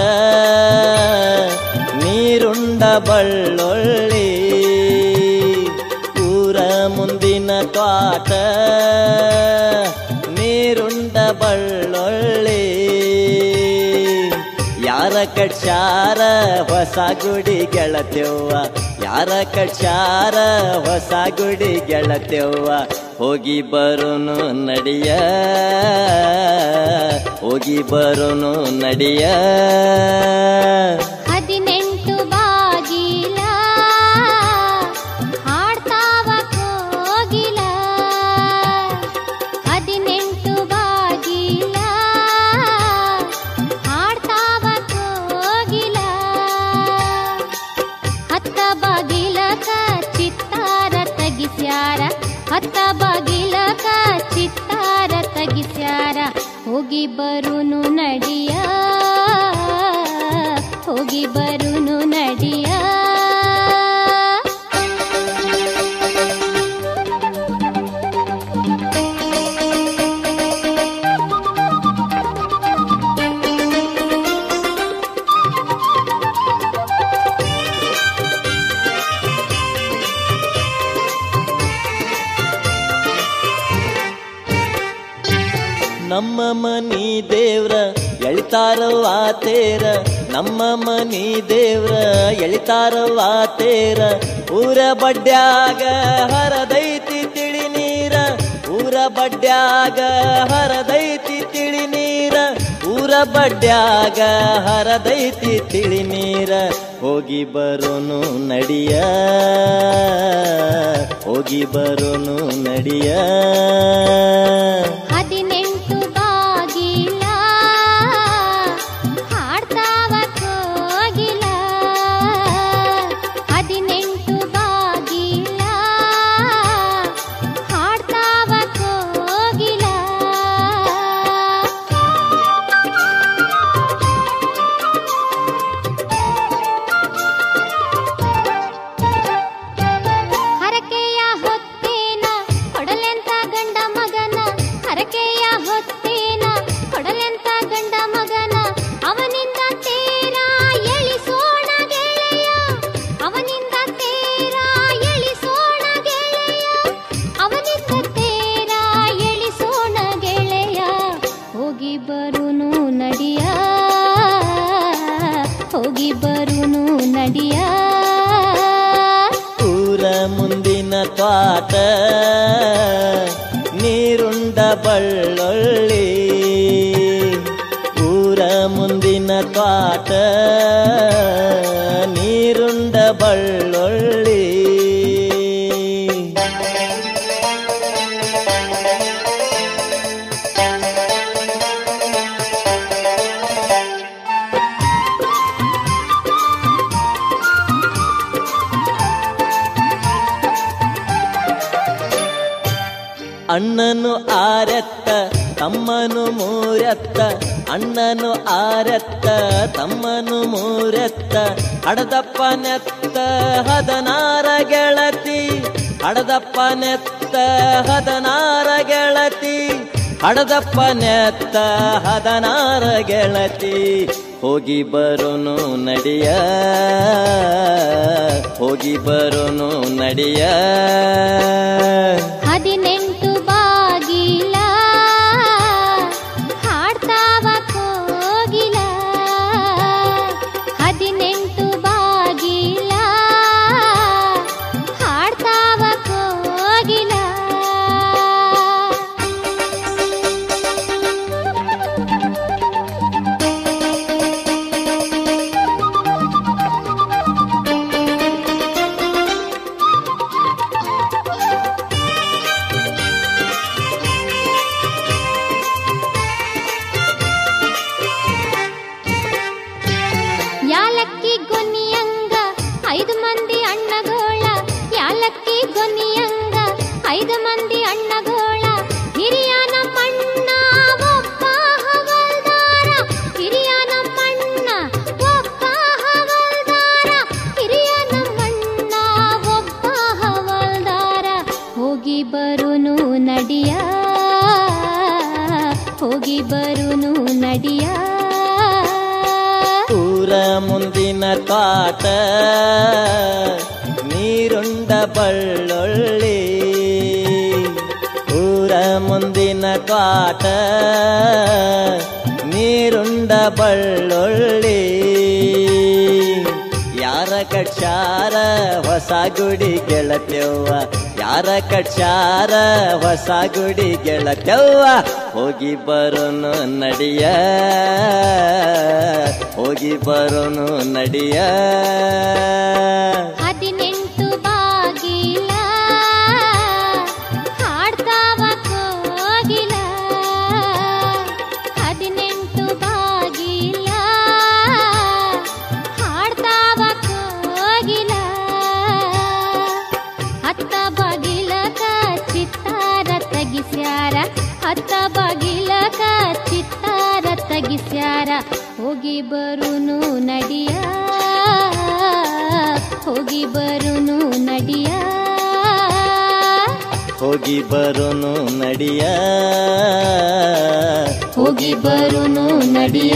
Speaker 8: ನೀರುಂಡ ಬಳ್ಳೊಳ್ಳಿ ಊರ ಮುಂದಿನ ತ್ವಾಟ ನೀರುಂಡ ಬಳ್ಳೊಳ್ಳಿ ಯಾರ ಕಟ್ಸಾರ ಹೊಸ ಗುಡಿ ಗೆಳತ್ಯವ್ವ ಯಾರ ಕಟ್ಸಾರ ಹೊಸ ಗುಡಿ ಗೆಳತ್ಯವ್ವ ಹೋಗಿ ಬರೋನು ನಡಿಯ ಹೋಗಿ ಬರೋನು ನಡಿಯ
Speaker 2: ಹದಿನೆಂಟು ಬಾಗಿಲ ಹಾಡ್ತಾವ ಕೋಗಿಲ ಹದಿನೆಂಟು ಬಾಗಿಲ ಹಾಡ್ತಾವ ಕೋಗಿಲ ಹತ್ತ ಬಾಗಿಲಕ ಚಿತ್ತಾರ ತಗಿಸ್ಯಾರ ಹತ್ತ ಬಾಗಿಲಕ ಚಿತ್ತಾರ ತಗಿಸ್ಯಾರ ಹೋಗಿ ಬರುನು ನಡಿಯ ಹೋಗಿ ಬರುನು ನಡಿಯ
Speaker 8: ನಮ್ಮ ಮನಿ ದೇವ್ರ ಎಳಿತಾರವ್ವ ತೇರ ನಮ್ಮ ಮನಿ ದೇವ್ರ ಎಳಿತಾರವ್ವ ತೇರ ಊರ ಬಡ್ಡ್ಯಾಗ ಹರದೈತಿ ತಿಳಿ ನೀರ ಊರ ಬಡ್ಡ್ಯಾಗ ಹರದೈತಿ ತಿಳಿ ನೀರ ಊರ ಬಡ್ಡ್ಯಾಗ ಹರದೈತಿ ತಿಳಿ ನೀರ ಹೋಗಿ ಬರೋನು ನಡಿಯ ಹೋಗಿ ಬರೋನು ನಡಿಯ
Speaker 2: ಹದಿನೆಂಟು ಬಾಗಿಲ
Speaker 8: ತ್ವಾಟ ನೀರುಂಡ ಬಳ್ಳೊಳ್ಳಿ ಊರ ಮುಂದಿನ ತ್ವಾಟ ನೀರುಂಡ ಬಳ್ಳೊಳ್ಳಿ ಅಣ್ಣನು ಆರೆತ್ತ ತಮ್ಮನು ಮೂರೆತ್ತ ಅಣ್ಣನು ಆರೆತ್ತ ತಮ್ಮನು ಮೂರೆತ್ತ ಹಡದಪ್ಪ ನೆತ್ತ ಹದನಾರ ಗೆಳತಿ ಹಡದಪ್ಪ ನೆತ್ತ ಹದನಾರ ಗೆಳತಿ ಹಡದಪ್ಪ ನೆತ್ತ ಹದನಾರ ಗೆಳತಿ ಹೋಗಿ ಬರೋನು ನಡಿಯ ಹೋಗಿ ಬರೋನು ನಡಿಯ
Speaker 2: ಹದಿನೆಂಟು ಬಾಗಿಲ ಹಾಡ್ತಾವ ಕೋಗಿಲ ಹದಿನೆಂಟು ಬಾಗಿಲ ಹಾಡ್ತಾವ ಕೋಗಿಲ ಯಾಲಕ್ಕಿ ಗೊನ್ನಿಯಂಗ ಐದು ಮಂದಿ ಅಣ್ಣಗೋಳ ಯಾಲಕ್ಕಿ ಗೊನ್ನಿಯಂಗ ಐದು ಮಂದಿ ಅಣ್ಣಗೋಳ ಹಿರಿಯ ನಮ್ಮಣ್ಣ ಒಬ್ಬ ಹವಲ್ದಾರ ಹಿರಿಯ ನಮ್ಮಣ್ಣ ಒಬ್ಬ ಹವಲ್ದಾರ ಹಿರಿಯ ನಮ್ಮಣ್ಣ ಒಬ್ಬ ಹವಲ್ದಾರ ಹೋಗಿ ಬರುನು ನಡಿಯ ಹೋಗಿ ಬರುನು ನಡಿಯ
Speaker 8: ಊರ ಮುಂದಿನ ತ್ವಾಟ ನೀರುಂಡ ಬಳ್ಳೊಳ್ಳಿ ಊರ ಮುಂದಿನ ತ್ವಾಟ ನೀರುಂಡ ಬಳ್ಳೊಳ್ಳಿ ಯಾರ ಕಟ್ಸಾರ ಹೊಸ ಗುಡಿ ಗೆಳತ್ಯವ್ವ ಯಾರ ಕಟ್ಸಾರ ಹೊಸ ಗುಡಿ ಗೆಳತ್ಯವ್ವ ಹೋಗಿ ಬರೋನು ನಡಿಯ ಹೋಗಿ ಬರೋನು ನಡಿಯ
Speaker 2: ಹದಿನೆಂಟು ಬಾಗಿಲ ಹಾಡ್ತಾವ ಕೋಗಿಲ ಹದಿನೆಂಟು ಬಾಗಿಲ ಹಾಡ್ತಾವ ಕೋಗಿಲ ಹತ್ತ ಬಾಗಿಲಕ ಚಿತ್ತಾರ ತಗಿಸ್ಯಾರ ಹತ್ತ ಬಾಗಿಲಕ ಚಿತ್ತಾರ ತಗಿಸ್ಯಾರ ಹೋಗಿ ಬರುನು ನಡಿಯ ಹೋಗಿ ಬರುನು ನಡಿಯ
Speaker 8: ಹೋಗಿ ಬರೋನು ನಡಿಯ
Speaker 2: ಹೋಗಿ ಬರುನು ನಡಿಯ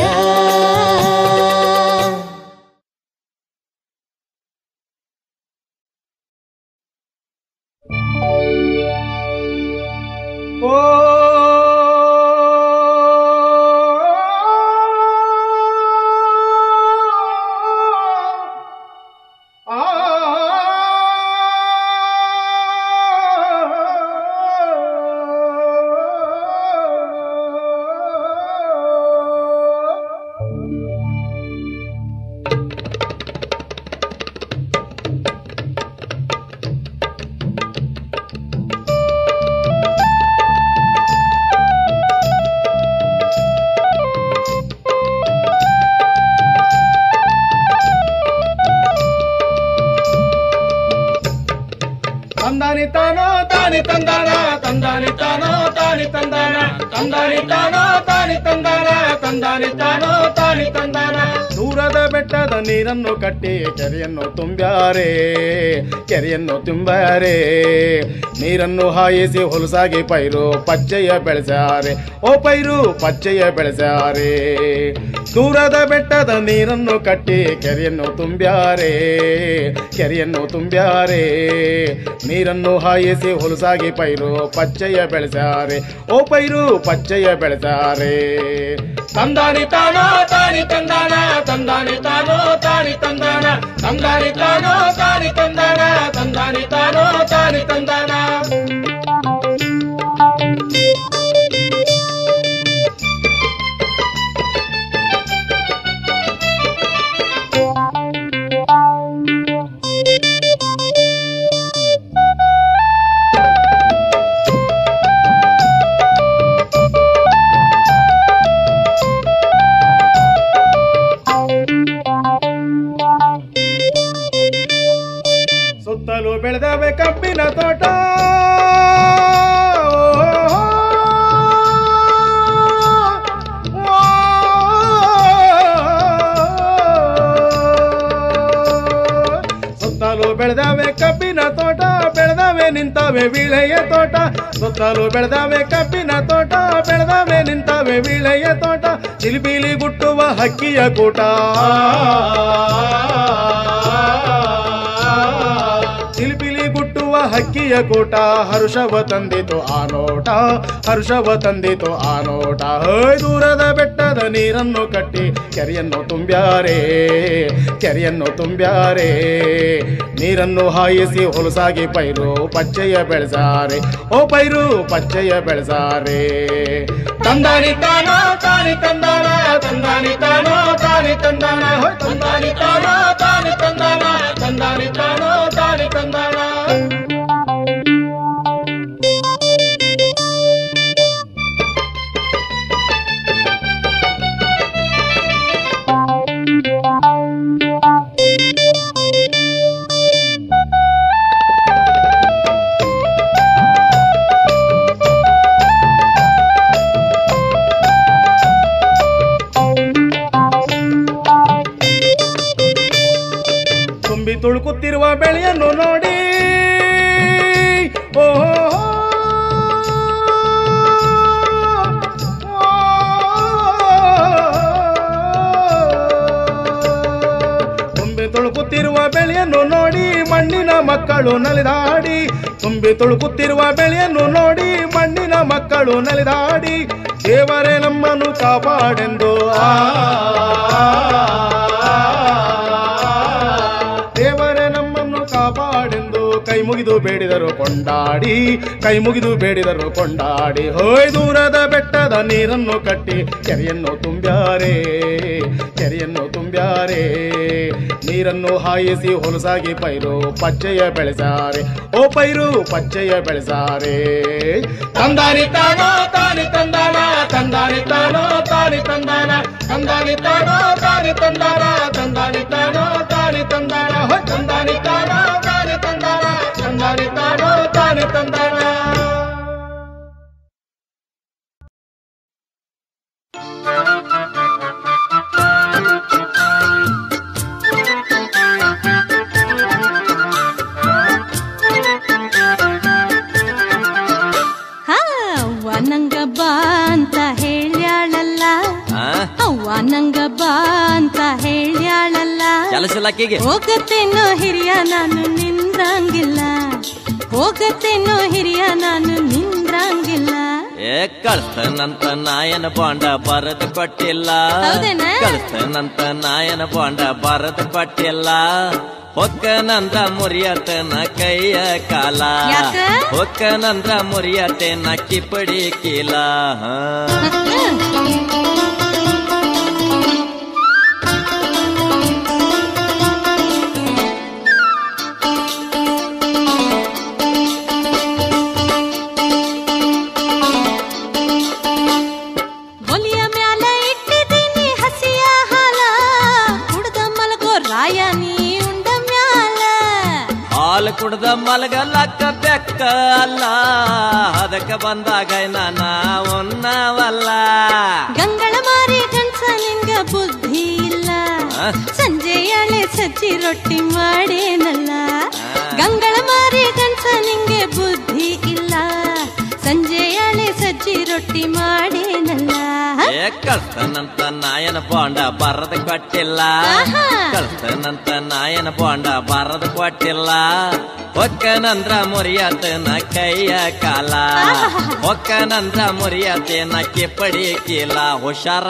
Speaker 9: ತಂದಾನಿ ತಾನೋ ತಾನಿ ತಂದಾನ ತಂದಾನಿ ತಾನೋ ತಾನಿ ತಂದಾನ ತಂದಾನಿ ತಾನೋ ತಾನಿ ತಂದಾನ ತಂದಾನಿ ತಾನೋ ತಾನಿ ತಂದಾನ ದೂರದ ಬೆಟ್ಟದ ನೀರನ್ನು ಕಟ್ಟಿ ಕೆರೆಯನ್ನು ತುಂಬ್ಯಾರೆ ಕೆರೆಯನ್ನು ತುಂಬ್ಯಾರೆ ನೀರನ್ನು ಹಾಯಿಸಿ ಹೊಲಸಾಗಿ ಪೈರು ಪಚ್ಚೆಯ ಬೆಳೆಸ್ಯಾರೆ ಓ ಪೈರು ಪಚ್ಚೆಯ ಬೆಳೆಸ್ಯಾರೆ ದೂರದ ಬೆಟ್ಟದ ನೀರನ್ನು ಕಟ್ಟಿ ಕೆರೆಯನ್ನು ತುಂಬ್ಯಾರೆ ಕೆರೆಯನ್ನು ತುಂಬ್ಯಾರೆ ನೀರನ್ನು ಹಾಯಿಸಿ ಹೊಲಸಾಗಿ ಪೈರು ಪಚ್ಚೆಯ ಬೆಳೆಸ್ಯಾರೆ ಓ ಪೈರು ಪಚ್ಚೆಯ ಬೆಳೆಸ್ಯಾರೆ ತಂದಾನಿ ತಾನೋ ತಾನಿ ತಂದಾನ ತಂದಾನಿ ತಾನೋ ತಾನಿ ತಂದಾನ ತಂದಾನಿ ತಾನೋ ತಾನಿ ತಂದಾನ ತಂದ ತಂದಾನಿ ತಾನೋ ತಾನಿ ತಂದಾನ ಸುತ್ತಲೂ ಬೆಳೆದವೆ ಕಬ್ಬಿನ ತೋಟ ಸುತ್ತಲೂ ಬೆಳೆದವೆ ಕಬ್ಬಿನ ತೋಟ ಬೆಳೆದವೆ ನಿಂತವೆ ವಿಳೆಯ ತೋಟ ಸುತ್ತಲೂ ಬೆಳೆದವೆ ಕಬ್ಬಿನ ತೋಟ ಬೆಳೆದವೆ ನಿಂತವೆ ವಿಳೆಯ ತೋಟ ಚಿಲಿಪಿಲಿ ಗುಟ್ಟುವ ಹಕ್ಕಿಯ ಕೂಟ ಚಿಲಿಪಿಲಿ ಗುಟ್ಟುವ ಹಕ್ಕಿಯ ಕೂಟ ಹರ್ಷವ ತಂದಿತು ಆ ನೋಟ ಹರ್ಷವ ತಂದಿತು ಆ ನೋಟ ಹೋಯ್ ದೂರದ ಬೆಟ್ಟದ ನೀರನ್ನು ಕಟ್ಟಿ ಕೆರೆಯನ್ನು ತುಂಬ್ಯಾರೆ ಕೆರೆಯನ್ನು ತುಂಬ್ಯಾರೆ ನೀರನ್ನು ಹಾಯಿಸಿ ಹೊಲಸಾಗಿ ಪೈರು ಪಚ್ಚೆಯ ಬೆಳೆಸಾರೆ ಓ ಪೈರು ಪಚ್ಚೆಯ ಬೆಳೆಸಾರೆ ತಂದಾನಿ ತಾನೋ ತಾನಿ ತಂದಾನ ತಂದಾನಿ ತಾನೋ ತಾನಿ ತಂದಾನ ಹೋಯ್ ತಂದಾನಿ ತಾನೋ ತಾನಿ ತಂದಾನ ತಂದಾನಿ ತಾನೋ ತಾನಿ ತಂದಾನ ತುಂಬಿ ತುಳುಕುತ್ತಿರುವ ಬೆಳೆಯನ್ನು ನೋಡಿ ಓ ತುಂಬಿ ತುಳುಕುತ್ತಿರುವ ಬೆಳೆಯನ್ನು ನೋಡಿ ಮಣ್ಣಿನ ಮಕ್ಕಳು ನಲಿದಾಡಿ ತುಂಬಿ ತುಳುಕುತ್ತಿರುವ ಬೆಳೆಯನ್ನು ನೋಡಿ ಮಣ್ಣಿನ ಮಕ್ಕಳು ನಲಿದಾಡಿ ದೇವರೇ ನಮ್ಮನ್ನು ಕಾಪಾಡೆಂದು ಆ ದೇವರೇ ನಮ್ಮನ್ನು ಕಾಪಾಡೆಂದು ಕೈ ಮುಗಿದು ಬೇಡಿದರು ಕೊಂಡಾಡಿ ಕೈ ಮುಗಿದು ಬೇಡಿದರು ಕೊಂಡಾಡಿ ಹೋಯ್ ದೂರದ ಬೆಟ್ಟದ ನೀರನ್ನು ಕಟ್ಟಿ ಕೆರೆಯನ್ನು ತುಂಬ್ಯಾರೆ ಕೆರೆಯನ್ನು ತುಂಬ್ಯಾರೆ ನೀರನ್ನು ಹಾಯಿಸಿ ಹೊಲಸಾಗಿ ಪೈರು ಪಚ್ಚೆಯ ಬೆಳೆಸಾರೆ ಓ ಪೈರು ಪಚ್ಚೆಯ ಬೆಳೆಸಾರೆ ತಂದಾನಿ ತಾನೋ ತಾನಿ ತಂದಾನ ತಂದಾನಿ ತಾನೋ ತಾನಿ ತಂದಾನ ತಂದಾನಿ ತಾನೋ ತಾನಿ ತಂದಾನ ತಂದಾನಿ ತಾನೋ ತಾನಿ ತಂದಾನ ಹೋ ತಂದಾನಿ ತಾನೋ ತಾನಿ ತಂದಾನ ತಂದಾನಿ ತಾನೋ ತಾನಿ ತಂದಾನ
Speaker 3: ಹಾ ಅವ್ವ ನಂಗ ಬಾ ಅಂತ ಹೇಳ್ಯಾಳಲ್ಲ ಅವ್ವ ನಂಗ ಬಾ ಅಂತ ಹೇಳ್ಯಾಳಲ್ಲ
Speaker 8: ಕೆಲಸಲಕ್ಕಿಗೆ
Speaker 3: ಹೋಗತ್ತೇನೋ ಹಿರಿಯ ನಾನು ನಿಂದ್ರಂಗಿಲ್ಲ ಹೋಗತ್ತೇನೋ ಹಿರಿಯ ನಾನು ನಿಂದ್ರಂಗಿಲ್ಲ
Speaker 8: ಏ ಕಳ್ಸ್ತನಂತ ನಾಯನ ಬಾಂಡ ಬರದ್ ಕೊಟ್ಟಿಲ್ಲ
Speaker 3: ಹೌದೇನ?
Speaker 8: ಕಳ್ಸ್ತನಂತ ನಾಯನ ಬಾಂಡ ಬರದ್ ಕೊಟ್ಟಿಲ್ಲ ಹೊಕ್ಕನಂದ್ರ ಮುರಿಯತನ ಕೈಯ ಕಾಲ
Speaker 3: ಯಾಕ?
Speaker 8: ಹೊಕ್ಕನಂದ್ರ ಮುರಿಯತನ ಕಿಪಡಿ ಕೀಲ ಹಾ.
Speaker 3: ಒಲಿಯ ಮ್ಯಾಲ ಇಟ್ಟಿದ್ದೀನಿ ಹಸಿಯ ಹಾಲ ಕುಡ್ದ ಮಲಗೋ ರಾಯ ನೀ ಉಂಡ ಮ್ಯಾಲ
Speaker 8: ಹಾಲು ಕುಡ್ದ ಮಲಗಲಕ್ಕ ಬೆಕ್ಕ ಅಲ್ಲ ಅದಕ್ಕ ಬಂದಾಗ ನಾನ ಉಣ್ಣವಲ್ಲ
Speaker 3: ಗಂಗಳ ಮಾರಿ ಗಂಡ್ಸ ನಿನ್ಗ ಬುದ್ಧಿ ಇಲ್ಲ
Speaker 8: ಆ?
Speaker 3: ಸಂಜೆಯಾಳೆ ಸಜ್ಜಿ ರೊಟ್ಟಿ ಮಾಡೇನಲ್ಲ ಗಂಗಳ ಮಾರಿ ಗಂಡ್ಸ ನಿಂಗೆ ಬುದ್ಧಿ ಇಲ್ಲ ಸಂಜೆಯಾಳೆ ಸಜ್ಜಿ ರೊಟ್ಟಿ ಮಾಡೇನಲ್ಲ
Speaker 8: ಏ ಕಳ್ಸ್ತನಂತ ನಾಯನ ಬಾಂಡ ಬರದ ಕೊಟ್ಟಿಲ್ಲ
Speaker 3: ಆಹಾ.
Speaker 8: ಕಳ್ಸ್ತನಂತ ನಾಯನ ಬಾಂಡ ಬರದ ಕೊಟ್ಟಿಲ್ಲ ಒಕ್ಕನಂದ್ರ ಮುರಿಯತನ ಕೈಯ ಕಾಲ ಒಕ್ಕನಂದ್ರ ಮುರಿಯತನ ಕಿಪ್ಪಡಿ ಕೀಲ ಹುಷಾರ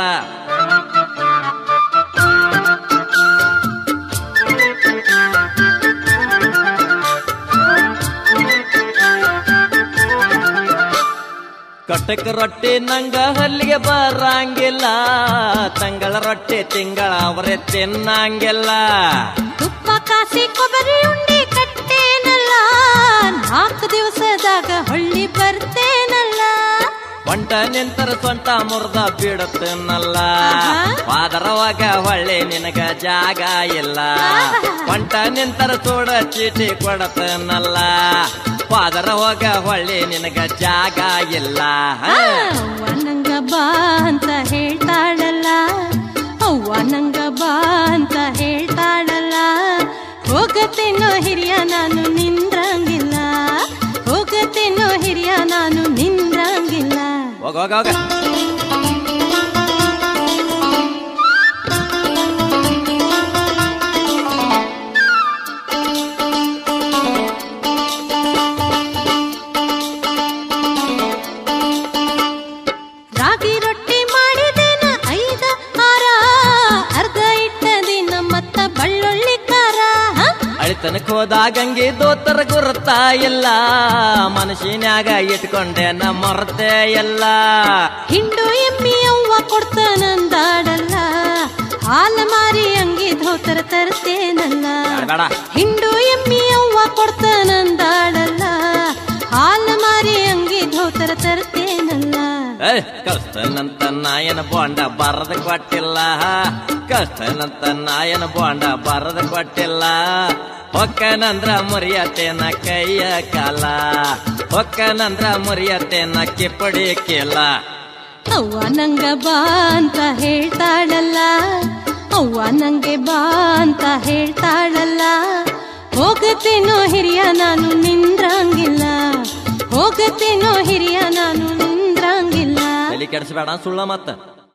Speaker 8: ಸೊಂಟಕ್ಕೆ ರೊಟ್ಟಿ ನಂಗ ಹಲ್ಲಿಗೆ ಬರಂಗಿಲ್ಲ ತಂಗಳ ರೊಟ್ಟಿ ತಿಂಗಳ ಅವರೇ ತಿನ್ನಂಗಿಲ್ಲ
Speaker 3: ತುಪ್ಪ ಕಾಸಿ ಕೊಬ್ಬರಿ ಉಂಡೆ ಕಟ್ಟೇನಲ್ಲ ನಾಲ್ಕು ದಿವಸದಾಗ ಹೊಳ್ಳಿ ಬರ್ತೇನಲ್ಲ
Speaker 8: ಒಂಟ ನಿಂತರ ಸ್ವಂತ ಮುರ್ದ ಬಿಡತ್ತನಲ್ಲ
Speaker 3: ಆಹಾ.
Speaker 8: ಪಾದರವಾಗ ಹೊಳ್ಳಿ ನಿನಗ ಜಾಗ ಇಲ್ಲ ಒಂಟ ನಿಂತರ ಸೂಡ ಚೀಟಿ ಕೊಡತನಲ್ಲ ಪಾದರ ಹೋಗ ಹೊಳ್ಳಿ ನಿನಗ ಜಾಗ ಇಲ್ಲ ಹ?
Speaker 3: ಅವ್ವ ನಂಗ ಬಾ ಅಂತ ಹೇಳ್ತಾಳಲ್ಲ ಅವ್ವ ನಂಗ ಬಾ ಅಂತ ಹೇಳ್ತಾಳಲ್ಲ ಹೋಗತ್ತೇನೋ ಹಿರಿಯ ನಾನು ನಿಂದ್ರಂಗಿಲ್ಲ ಹೋಗತ್ತೇನೋ ಹಿರಿಯ ನಾನು ನಿಂದ್ರಂಗಿಲ್ಲ
Speaker 8: ಹೋಗ ಹೋಗ ಹೋಗ
Speaker 3: ರಾಗಿ ರೊಟ್ಟಿ ಮಾಡಿದೇನ ಐದ ಆರ ಅರ್ಧ ಇಟ್ಟ ದಿನ ಮತ್ತ ಬಳ್ಳುಳ್ಳಿ ಖಾರ ಹ?
Speaker 8: ಅಳಿತನಕ್ ಹೋದಾಗಂಗಿ ದೋತರ ಗುರುತ ಇಲ್ಲ ಮನಸ್ಸಿನ್ಯಾಗ ಇಟ್ಕೊಂಡೆ ನ ಮರ್ತೆ ಎಲ್ಲ
Speaker 3: ಹಿಂಡು ಎಮ್ಮಿ ಅವ್ವ ಕೊಡ್ತಾನಂದಾಡಲ್ಲ ಹಾಲ ಮಾರಿ ಅಂಗಿ ಧೋತರ ತರ್ತೇನಲ್ಲ
Speaker 8: ಬೇಡ
Speaker 3: ಹಿಂಡು ಎಮ್ಮಿ ಅವ್ವ ಕೊಡ್ತಾನಂದಾಡಲ್ಲ ಹಾಲ ಮಾರಿ ಅಂಗಿ ಧೋತರ ತರ್ತೇನಲ್ಲ
Speaker 8: ಏ ಕಷ್ಟನಂತ ನಾಯನ ಬಾಂಡ ಬರದ ಕೊಟ್ಟಿಲ್ಲ ಕಷ್ಟನಂತ ನಾಯನ ಬಾಂಡ ಬರದ ಕೊಟ್ಟಿಲ್ಲ ಹೊಕ್ಕನಂದ್ರ ಮುರಿಯತೇನ ಕೈಯ ಕಾಲ ಹೊಕ್ಕನಂದ್ರ ಮುರಿಯತೇನ ಕಿಪ್ಪಡಿ ಕೇಲ
Speaker 3: ಅವ್ವ ನಂಗ ಬಾ ಅಂತ ಹೇಳ್ತಾಳಲ್ಲ ಅವ್ವ ನಂಗೆ ಬಾ ಅಂತ ಹೇಳ್ತಾಳಲ್ಲ ಹೋಗತ್ತೇನೋ ಹಿರಿಯ ನಾನು ನಿಂದ್ರಂಗಿಲ್ಲ ಹೋಗತ್ತೇನೋ ಹಿರಿಯ ನಾನು ನಿಂದ್ರಂಗಿಲ್ಲ
Speaker 8: ತಲೆ ಕೆಡಿಸ್ಬೇಡ ಸುಳ್ಳ ಮತ್ತ